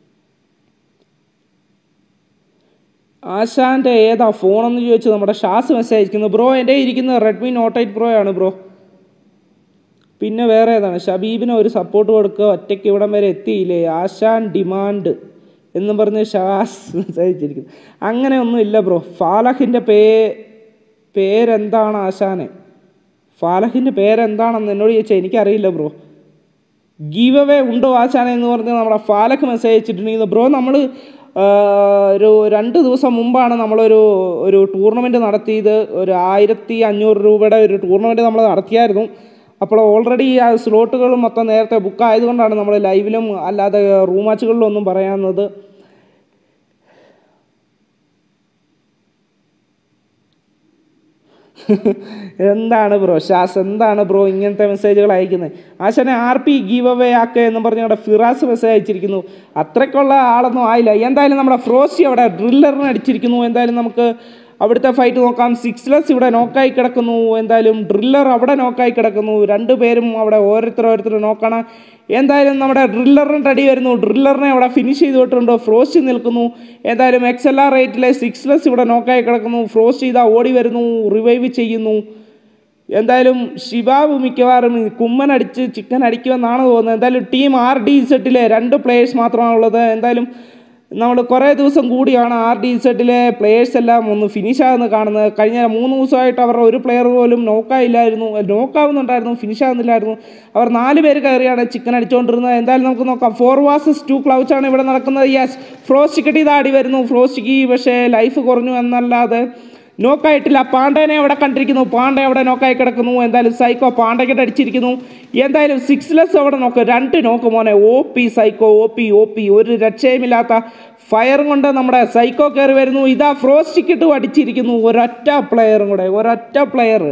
ആശാൻ്റെ ഏതാ ഫോണെന്ന് ചോദിച്ചു നമ്മുടെ ഷാസ് മെസ്സേജ് അയക്കുന്നു ബ്രോ എൻ്റെ ഇരിക്കുന്നത് റെഡ്മി നോട്ട് എയ്റ്റ് പ്രോ ആണ് ബ്രോ പിന്നെ വേറെ ഏതാണ് ഷബീബിന് ഒരു സപ്പോർട്ട് കൊടുക്കുക ഒറ്റയ്ക്ക് ഇവിടം വരെ എത്തിയില്ലേ ആശാൻ ഡിമാൻഡ് എന്നും പറഞ്ഞ് ഷാസ് മെസ്സേജ് അയച്ചിരിക്കുന്നു അങ്ങനെ ഒന്നും ഇല്ല ബ്രോ ഫാലഹിൻ്റെ പേ പേരെന്താണ് ആശാനെ ഫാലഹിൻ്റെ പേരെന്താണെന്ന് എന്നോട് ചോദിച്ചാൽ എനിക്കറിയില്ല ബ്രോ ഗീവ് അവേ ഉണ്ടോ ആശാന എന്ന് പറഞ്ഞ് നമ്മുടെ ഫാലക്ക് മെസ്സേജ് അയച്ചിട്ടുണ്ടെങ്കിൽ ബ്രോ നമ്മൾ ഒരു രണ്ട് ദിവസം മുമ്പാണ് നമ്മളൊരു ഒരു ടൂർണമെൻറ്റ് നടത്തിയത് ഒരു ആയിരത്തി അഞ്ഞൂറ് രൂപയുടെ ഒരു ടൂർണമെൻറ്റ് നമ്മൾ നടത്തിയായിരുന്നു അപ്പോൾ ഓൾറെഡി ആ സ്ലോട്ടുകൾ മൊത്തം നേരത്തെ ബുക്ക് ആയതുകൊണ്ടാണ് നമ്മൾ ലൈവിലും അല്ലാതെ റൂം മാച്ചുകളിലും ഒന്നും പറയാവുന്നത് എന്താണ് ബ്രോ ഷാസ് എന്താണ് ബ്രോ ഇങ്ങനത്തെ മെസ്സേജുകൾ അയക്കുന്നത് ആശാനെ ആർ പി ഗീവ് അവേ ആക്കുക എന്ന് പറഞ്ഞ് അവിടെ ഫിറാസ് മെസ്സേജ് അയച്ചിരിക്കുന്നു അത്രയ്ക്കുള്ള ആളൊന്നും ആയില്ല എന്തായാലും നമ്മുടെ ഫ്രോസി അവിടെ ഡ്രില്ലറിന് അടിച്ചിരിക്കുന്നു എന്തായാലും നമുക്ക് അവിടുത്തെ ഫൈറ്റ് നോക്കാം സിക്സ്ലെസ് ഇവിടെ നോക്കായി കിടക്കുന്നു എന്തായാലും ഡ്രില്ലർ അവിടെ നോക്കായി കിടക്കുന്നു രണ്ടുപേരും അവിടെ ഓരോരുത്തർ ഓരോരുത്തർ നോക്കാണ് എന്തായാലും നമ്മുടെ ഡ്രില്ലറിന് അടി വരുന്നു ഡ്രില്ലറിനെ അവിടെ ഫിനിഷ് ചെയ്ത് വിട്ടിട്ടുണ്ട് ഫ്രോസ്റ്റ് നിൽക്കുന്നു എന്തായാലും എക്സ് എൽ ആർ റേറ്റിലെ സിക്സ്ലെസ് ഇവിടെ നോക്കായി കിടക്കുന്നു ഫ്രോസ്റ്റ് ചെയ്താൽ ഓടി വരുന്നു റിവൈവ് ചെയ്യുന്നു എന്തായാലും ശിവാബ് മിക്കവാറും കുമ്മൻ അടിച്ച് ചിക്കൻ അടിക്കുമെന്നാണ് തോന്നുന്നത് എന്തായാലും ടീം ആർ ഡി സെറ്റിലെ രണ്ട് പ്ലേയേഴ്സ് മാത്രമാണുള്ളത് എന്തായാലും നമ്മൾ കുറേ ദിവസം കൂടിയാണ് ആർ ഡി സെറ്റിലെ പ്ലേയേഴ്സ് എല്ലാം ഒന്ന് ഫിനിഷ് ആകുന്നത് കാണുന്നത് കഴിഞ്ഞ മൂന്ന് ദിവസമായിട്ട് അവരുടെ ഒരു പ്ലെയർ പോലും നോക്കായില്ലായിരുന്നു നോക്കാവുന്നുണ്ടായിരുന്നു ഫിനിഷ് ആകുന്നില്ലായിരുന്നു അവർ നാല് പേര് കയറിയാണ് ചിക്കൻ അടിച്ചുകൊണ്ടിരുന്നത് എന്തായാലും നമുക്ക് നോക്കാം ഫോർ വാസസ് ടു ക്ലൗച്ച് ആണ് ഇവിടെ നടക്കുന്നത് യെസ് ഫ്രോസ്റ്റ് കിട്ടിയത് ആടി വരുന്നു ഫ്രോസ്റ്റിക്ക് പക്ഷേ ലൈഫ് കുറഞ്ഞു എന്നല്ലാതെ നോക്കായിട്ടില്ല പാണ്ഡേനെ അവിടെ കണ്ടിരിക്കുന്നു പാണ്ഡെ അവിടെ നോക്കായി കിടക്കുന്നു എന്തായാലും സൈക്കോ പാണ്ഡയ്ക്കിട്ട് അടിച്ചിരിക്കുന്നു എന്തായാലും സിക്സ്ലെസ് അവിടെ നോക്ക് രണ്ട് നോക്ക് മോനെ O P psycho O P O P ഒരു രക്ഷയുമില്ലാത്ത ഫയറും കൊണ്ട് നമ്മുടെ സൈക്കോ കയറി വരുന്നു ഇതാ ഫ്രോസ്റ്റിക്കിട്ടും അടിച്ചിരിക്കുന്നു ഒരൊറ്റ പ്ലെയറും കൂടെ ഒരൊറ്റ പ്ലെയർ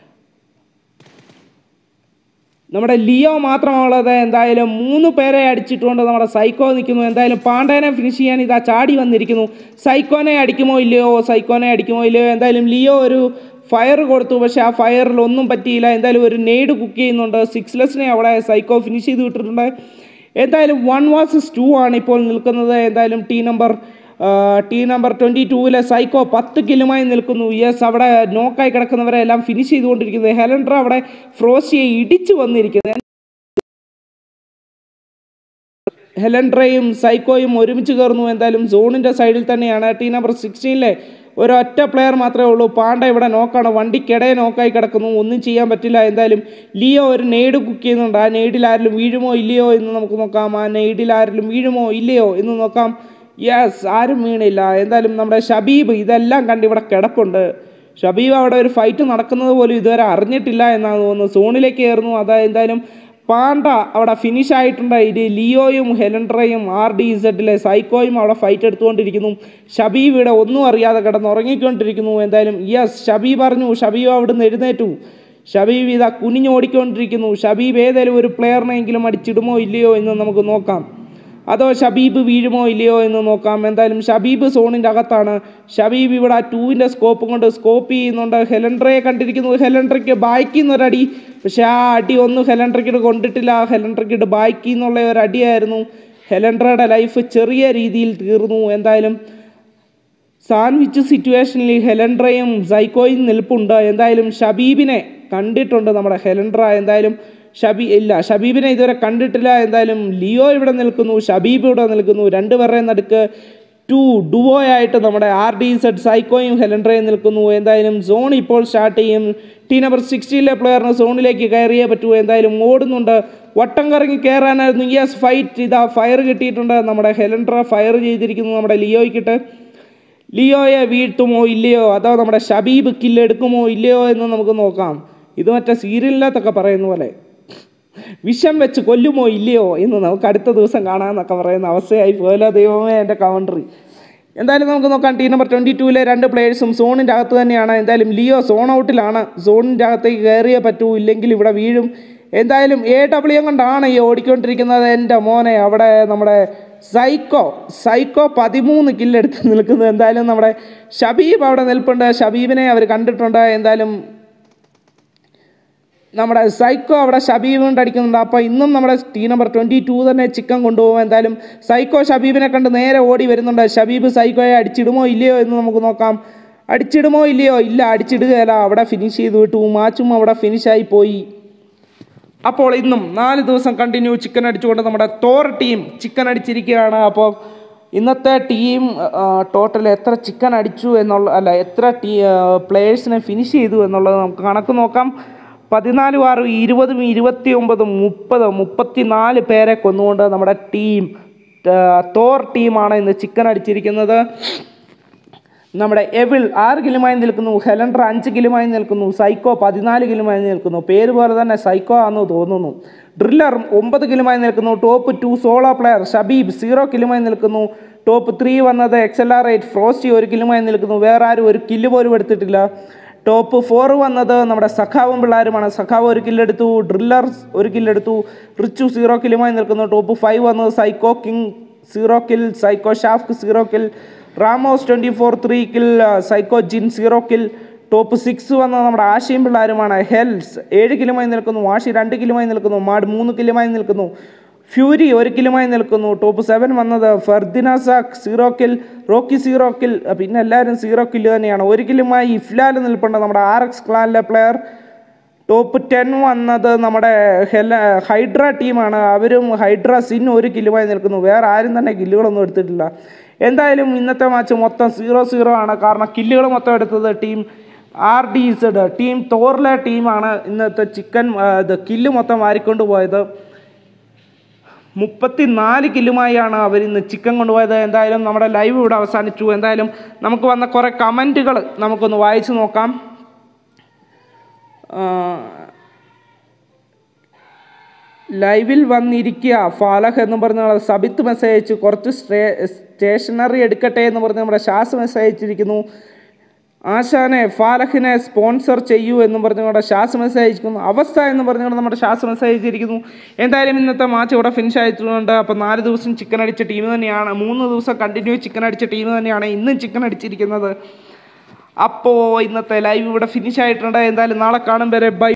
നമ്മുടെ ലിയോ മാത്രമുള്ളത് എന്തായാലും മൂന്ന് പേരെ അടിച്ചിട്ടുകൊണ്ട് നമ്മുടെ സൈക്കോ നിൽക്കുന്നു എന്തായാലും പാണ്ഡേനെ ഫിനിഷ് ചെയ്യാൻ ഇതാ ചാടി വന്നിരിക്കുന്നു സൈക്കോനെ അടിക്കുമോ ഇല്ലയോ സൈക്കോനെ അടിക്കുമോ ഇല്ലയോ എന്തായാലും ലിയോ ഒരു ഫയർ കൊടുത്തു പക്ഷേ ആ ഫയറിൽ ഒന്നും പറ്റിയില്ല എന്തായാലും ഒരു നെയ്ഡ് കുക്ക് ചെയ്യുന്നുണ്ട് സിക്സ്ലെസിനെ അവിടെ സൈക്കോ ഫിനിഷ് ചെയ്ത് വിട്ടിട്ടുണ്ട് എന്തായാലും വൺ വാസസ് ടു ആണ് ഇപ്പോൾ നിൽക്കുന്നത് എന്തായാലും team number team number twenty ടൂവിലെ സൈക്കോ പത്ത് കിലുമായി നിൽക്കുന്നു യെസ് അവിടെ നോക്കായി കിടക്കുന്നവരെ എല്ലാം ഫിനിഷ് ചെയ്തുകൊണ്ടിരിക്കുന്നത് ഹെലൻഡർ അവിടെ ഫ്രോസിയെ ഇടിച്ചു വന്നിരിക്കുന്നത് ഹെലൻഡ്രയും സൈക്കോയും ഒരുമിച്ച് കയറുന്നു എന്തായാലും സോണിൻ്റെ സൈഡിൽ തന്നെയാണ് ടീ നമ്പർ സിക്സ്റ്റീനിലെ ഒരൊറ്റ പ്ലെയർ മാത്രമേ ഉള്ളൂ പാണ്ഡ ഇവിടെ നോക്കാണ് വണ്ടിക്കിടയെ നോക്കായി കിടക്കുന്നു ഒന്നും ചെയ്യാൻ പറ്റില്ല എന്തായാലും ലിയോ ഒരു നെയ്ഡ് കുക്ക് ചെയ്യുന്നുണ്ട് ആ നെയ്ഡിൽ ആരെങ്കിലും വീഴുമോ ഇല്ലയോ എന്ന് നമുക്ക് നോക്കാം ആ നെയ്ഡിൽ ആരെങ്കിലും വീഴുമോ ഇല്ലയോ എന്ന് നോക്കാം യെസ് ആരും വീണില്ല എന്തായാലും നമ്മുടെ ഷബീബ് ഇതെല്ലാം കണ്ട് ഇവിടെ കിടപ്പുണ്ട് ഷബീബ് അവിടെ ഒരു ഫൈറ്റ് നടക്കുന്നത് പോലും ഇതുവരെ അറിഞ്ഞിട്ടില്ല എന്നാണ് തോന്നുന്നത് സോണിലേക്ക് കയറുന്നു അതാ എന്തായാലും പാണ്ഡ അവിടെ ഫിനിഷ് ആയിട്ടുണ്ട് ഇത് ലിയോയും ഹെലൻഡ്രയും ആർ ഡി ഇസഡിലെ സൈക്കോയും അവിടെ ഫൈറ്റ് എടുത്തുകൊണ്ടിരിക്കുന്നു ഷബീബ് ഇവിടെ ഒന്നും അറിയാതെ കിടന്നുറങ്ങിക്കൊണ്ടിരിക്കുന്നു എന്തായാലും യെസ് ഷബീബ് പറഞ്ഞു ഷബീബ് അവിടുന്ന് എഴുന്നേറ്റു ഷബീബ് ഇതാ കുനിഞ്ഞോടിക്കൊണ്ടിരിക്കുന്നു ഷബീബ് ഏതെങ്കിലും ഒരു പ്ലെയറിനെങ്കിലും അടിച്ചിടുമോ ഇല്ലയോ എന്ന് നമുക്ക് നോക്കാം അതോ ഷബീബ് വീഴുമോ ഇല്ലയോ എന്ന് നോക്കാം എന്തായാലും ഷബീബ് സോണിൻ്റെ അകത്താണ് ഷബീബ് ഇവിടെ ആ ടൂവിൻ്റെ സ്കോപ്പും കൊണ്ട് സ്കോപ്പ് ചെയ്യുന്നുണ്ട് ഹെലൻഡ്രയെ കണ്ടിരിക്കുന്നു ഹെലൻഡ്രയ്ക്ക് ബാക്കിൽ നിന്നൊരു അടി പക്ഷേ ആ അടി ഒന്നും ഹെലൻഡ്രയ്ക്കിട്ട് കൊണ്ടിട്ടില്ല ഹെലൻഡ്രയ്ക്കിട്ട് ബാക്കിൽ നിന്നുള്ള ഒരു അടിയായിരുന്നു ഹെലൻഡ്രയുടെ ലൈഫ് ചെറിയ രീതിയിൽ തീർന്നു എന്തായാലും സാൻഡ്വിച്ച് സിറ്റുവേഷനിൽ ഹെലൻഡ്രയും സൈക്കോയും നിൽപ്പുണ്ട് എന്തായാലും ഷബീബിനെ കണ്ടിട്ടുണ്ട് നമ്മുടെ ഹെലൻഡ്ര എന്തായാലും ഷബി ഇല്ല ഷബീബിനെ ഇതുവരെ കണ്ടിട്ടില്ല എന്തായാലും ലിയോ ഇവിടെ നിൽക്കുന്നു ഷബീബ് ഇവിടെ നിൽക്കുന്നു രണ്ടുപേരുടെ നടുക്ക് ടു ഡുവോ ആയിട്ട് നമ്മുടെ ആർ ഡി സെഡ് സൈക്കോയും ഹെലൻഡ്രയും നിൽക്കുന്നു എന്തായാലും സോൺ ഇപ്പോൾ സ്റ്റാർട്ട് ചെയ്യും ടീ നമ്പർ സിക്സ്റ്റീനിലെ പ്ലെയറിന് സോണിലേക്ക് കയറിയേ പറ്റൂ എന്തായാലും ഓടുന്നുണ്ട് വട്ടം കറങ്ങി കയറാനായിരുന്നു യെസ് ഫൈറ്റ് ഇതാ ഫയർ കിട്ടിയിട്ടുണ്ട് നമ്മുടെ ഹെലൻഡ്ര ഫയർ ചെയ്തിരിക്കുന്നു നമ്മുടെ ലിയോയ്ക്കിട്ട് ലിയോയെ വീഴ്ത്തുമോ ഇല്ലയോ അതോ നമ്മുടെ ഷബീബ് കില്ലെടുക്കുമോ ഇല്ലയോ എന്ന് നമുക്ക് നോക്കാം ഇത് മറ്റേ സീരിയലിനകത്തൊക്കെ പറയുന്ന പോലെ വിഷം വെച്ച് കൊല്ലുമോ ഇല്ലയോ എന്ന് നമുക്ക് അടുത്ത ദിവസം കാണാമെന്നൊക്കെ പറയുന്ന അവസ്ഥയായി പോയല്ലോ ദൈവമേ എൻ്റെ കമൻട്രി എന്തായാലും നമുക്ക് നോക്കാം ടീം നമ്പർ ട്വൻറ്റി ടൂവിലെ രണ്ട് പ്ലേയേഴ്സും സോണിൻ്റെ അകത്ത് തന്നെയാണ് എന്തായാലും ലിയോ സോൺ ഔട്ടിലാണ് സോണിൻ്റെ അകത്തേക്ക് കയറിയേ പറ്റൂ ഇല്ലെങ്കിൽ ഇവിടെ വീഴും എന്തായാലും എ ഡബ്ല്യു കൊണ്ടാണ് ഈ ഓടിക്കൊണ്ടിരിക്കുന്നത് എൻ്റെ മോനെ അവിടെ നമ്മുടെ സൈക്കോ സൈക്കോ പതിമൂന്ന് കില്ലെടുത്ത് നിൽക്കുന്നത് എന്തായാലും നമ്മുടെ ഷബീബ് അവിടെ നിൽപ്പുണ്ട് ഷബീബിനെ അവർ കണ്ടിട്ടുണ്ട് എന്തായാലും നമ്മുടെ സൈക്കോ അവിടെ ഷബീബ് കൊണ്ട് അടിക്കുന്നുണ്ട് അപ്പോൾ ഇന്നും നമ്മുടെ ടീം നമ്പർ ട്വൻറ്റി ടു തന്നെ ചിക്കൻ കൊണ്ടുപോകും എന്തായാലും സൈക്കോ ഷബീബിനെ കണ്ട് നേരെ ഓടി വരുന്നുണ്ട് ഷബീബ് സൈക്കോയെ അടിച്ചിടുമോ ഇല്ലയോ എന്ന് നമുക്ക് നോക്കാം അടിച്ചിടുമോ ഇല്ലയോ ഇല്ല അടിച്ചിടുകയല്ല അവിടെ ഫിനിഷ് ചെയ്ത് വിട്ടു മാച്ചും അവിടെ ഫിനിഷായി പോയി അപ്പോൾ ഇന്നും നാല് ദിവസം കണ്ടിന്യൂ ചിക്കൻ അടിച്ചുകൊണ്ട് നമ്മുടെ തോർ ടീം ചിക്കൻ അടിച്ചിരിക്കുകയാണ് അപ്പോൾ ഇന്നത്തെ ടീം ടോട്ടൽ എത്ര ചിക്കൻ അടിച്ചു എന്നുള്ള അല്ല എത്ര ടീ പ്ലേയേഴ്സിനെ ഫിനിഷ് ചെയ്തു എന്നുള്ളത് നമുക്ക് കണക്ക് നോക്കാം പതിനാലും ആറും ഇരുപതും ഇരുപത്തി ഒമ്പതും മുപ്പത് മുപ്പത്തിനാല് പേരെ കൊന്നുകൊണ്ട് നമ്മുടെ ടീം തോർ ടീമാണ് ഇന്ന് ചിക്കൻ അടിച്ചിരിക്കുന്നത് നമ്മുടെ എവിൾ ആറ് കിലുമായി നിൽക്കുന്നു ഹെലൻഡർ അഞ്ച് കിലുമായി നിൽക്കുന്നു സൈക്കോ പതിനാല് കിലുമായി നിൽക്കുന്നു പേര് പോലെ തന്നെ സൈക്കോ ആണെന്ന് തോന്നുന്നു ഡ്രില്ലർ ഒമ്പത് കിലുമായി നിൽക്കുന്നു top two solo player Shabeeb zero കിലുമായി നിൽക്കുന്നു ടോപ്പ് ത്രീ വന്നത് X L R eight frosty ഒരു കിലുമായി നിൽക്കുന്നു വേറെ ആരും ഒരു കില്ല് പോലും എടുത്തിട്ടില്ല ടോപ്പ് ഫോർ വന്നത് നമ്മുടെ സഖാവും പിള്ളേരുമാണ് സഖാവ് ഒരു കില്ലെടുത്തു ഡ്രില്ലർ ഒരു കില്ലെടുത്തു റിച്ചു സീറോ കില്ലുമായി നിൽക്കുന്നു ടോപ്പ് ഫൈവ് വന്നത് psycho king zero kill psycho ഷാഫ്ക്ക് zero kill Ramos twenty four three kill psycho ജിൻ സീറോ കിൽ ടോപ്പ് സിക്സ് വന്നത് നമ്മുടെ ആശയും പിള്ളേരുമാണ് ഹെൽസ് ഏഴ് കിലുമായി നിൽക്കുന്നു ആഷി രണ്ട് കിലുമായി നിൽക്കുന്നു മാഡ് മൂന്ന് കിലുമായി നിൽക്കുന്നു ഫ്യൂരി ഒരു കിലുമായി നിൽക്കുന്നു ടോപ്പ് സെവൻ വന്നത് ഫർദിനാസാഖ് zero kill Rocky zero kill പിന്നെ എല്ലാവരും സീറോ കില്ല് തന്നെയാണ് ഒരു കിലുമായി ഇഫ്ലാൽ നിൽപ്പുണ്ട് നമ്മുടെ ആർ എക്സ് ക്ലാനിലെ പ്ലെയർ ടോപ്പ് ടെൻ വന്നത് നമ്മുടെ ഹെല ഹൈഡ്ര ടീമാണ് അവരും ഹൈഡ്ര സിൻ ഒരു കില്ലുമായി നിൽക്കുന്നു വേറെ ആരും തന്നെ കില്ലുകളൊന്നും എടുത്തിട്ടില്ല എന്തായാലും ഇന്നത്തെ മാച്ച് മൊത്തം സീറോ സീറോ ആണ് കാരണം കില്ലുകൾ മൊത്തം എടുത്തത് team R D Z team തോറിലെ ടീമാണ് ഇന്നത്തെ ചിക്കൻ ഇത് കില്ല് മൊത്തം വാരിക്കൊണ്ട് പോയത് മുപ്പത്തി നാല് കില്ലുമായാണ് അവർ ഇന്ന് ചിക്കൻ കൊണ്ടുപോയത് എന്തായാലും നമ്മുടെ ലൈവ് ഇവിടെ അവസാനിച്ചു എന്തായാലും നമുക്ക് വന്ന കുറേ കമൻറ്റുകൾ നമുക്കൊന്ന് വായിച്ചു നോക്കാം ആ, ലൈവിൽ വന്നിരിക്കുക ഫാലഹ് എന്ന് പറഞ്ഞ ആള് സബിത്ത് മെസ്സേജ് അയച്ചു കുറച്ച് സ്റ്റേ സ്റ്റേഷനറി എടുക്കട്ടെ എന്ന് പറഞ്ഞ് നമ്മുടെ ഷാസ് മെസ്സേജ് അയച്ചിരിക്കുന്നു ആശാനെ ഫാലഹിനെ സ്പോൺസർ ചെയ്യൂ എന്ന് പറഞ്ഞുകൊണ്ട് ഷാസ് മെസ്സേജ് അയച്ചിരിക്കുന്നു അവസ്ഥ എന്ന് പറഞ്ഞുകൊണ്ട് നമ്മുടെ ഷാസ് മെസ്സേജ് അയച്ചിരിക്കുന്നു എന്തായാലും ഇന്നത്തെ മാച്ച് ഇവിടെ ഫിനിഷ് ആയിട്ടുണ്ട് അപ്പോൾ നാല് ദിവസം ചിക്കൻ അടിച്ച ടീം തന്നെയാണ് മൂന്ന് ദിവസം കണ്ടിന്യൂ ചിക്കൻ അടിച്ച ടീം തന്നെയാണ് ഇന്നും ചിക്കൻ അടിച്ചിരിക്കുന്നത് അപ്പോൾ ഇന്നത്തെ ലൈവ് ഇവിടെ ഫിനിഷ് ആയിട്ടുണ്ട് എന്തായാലും നാളെ കാണും വരെ ബൈ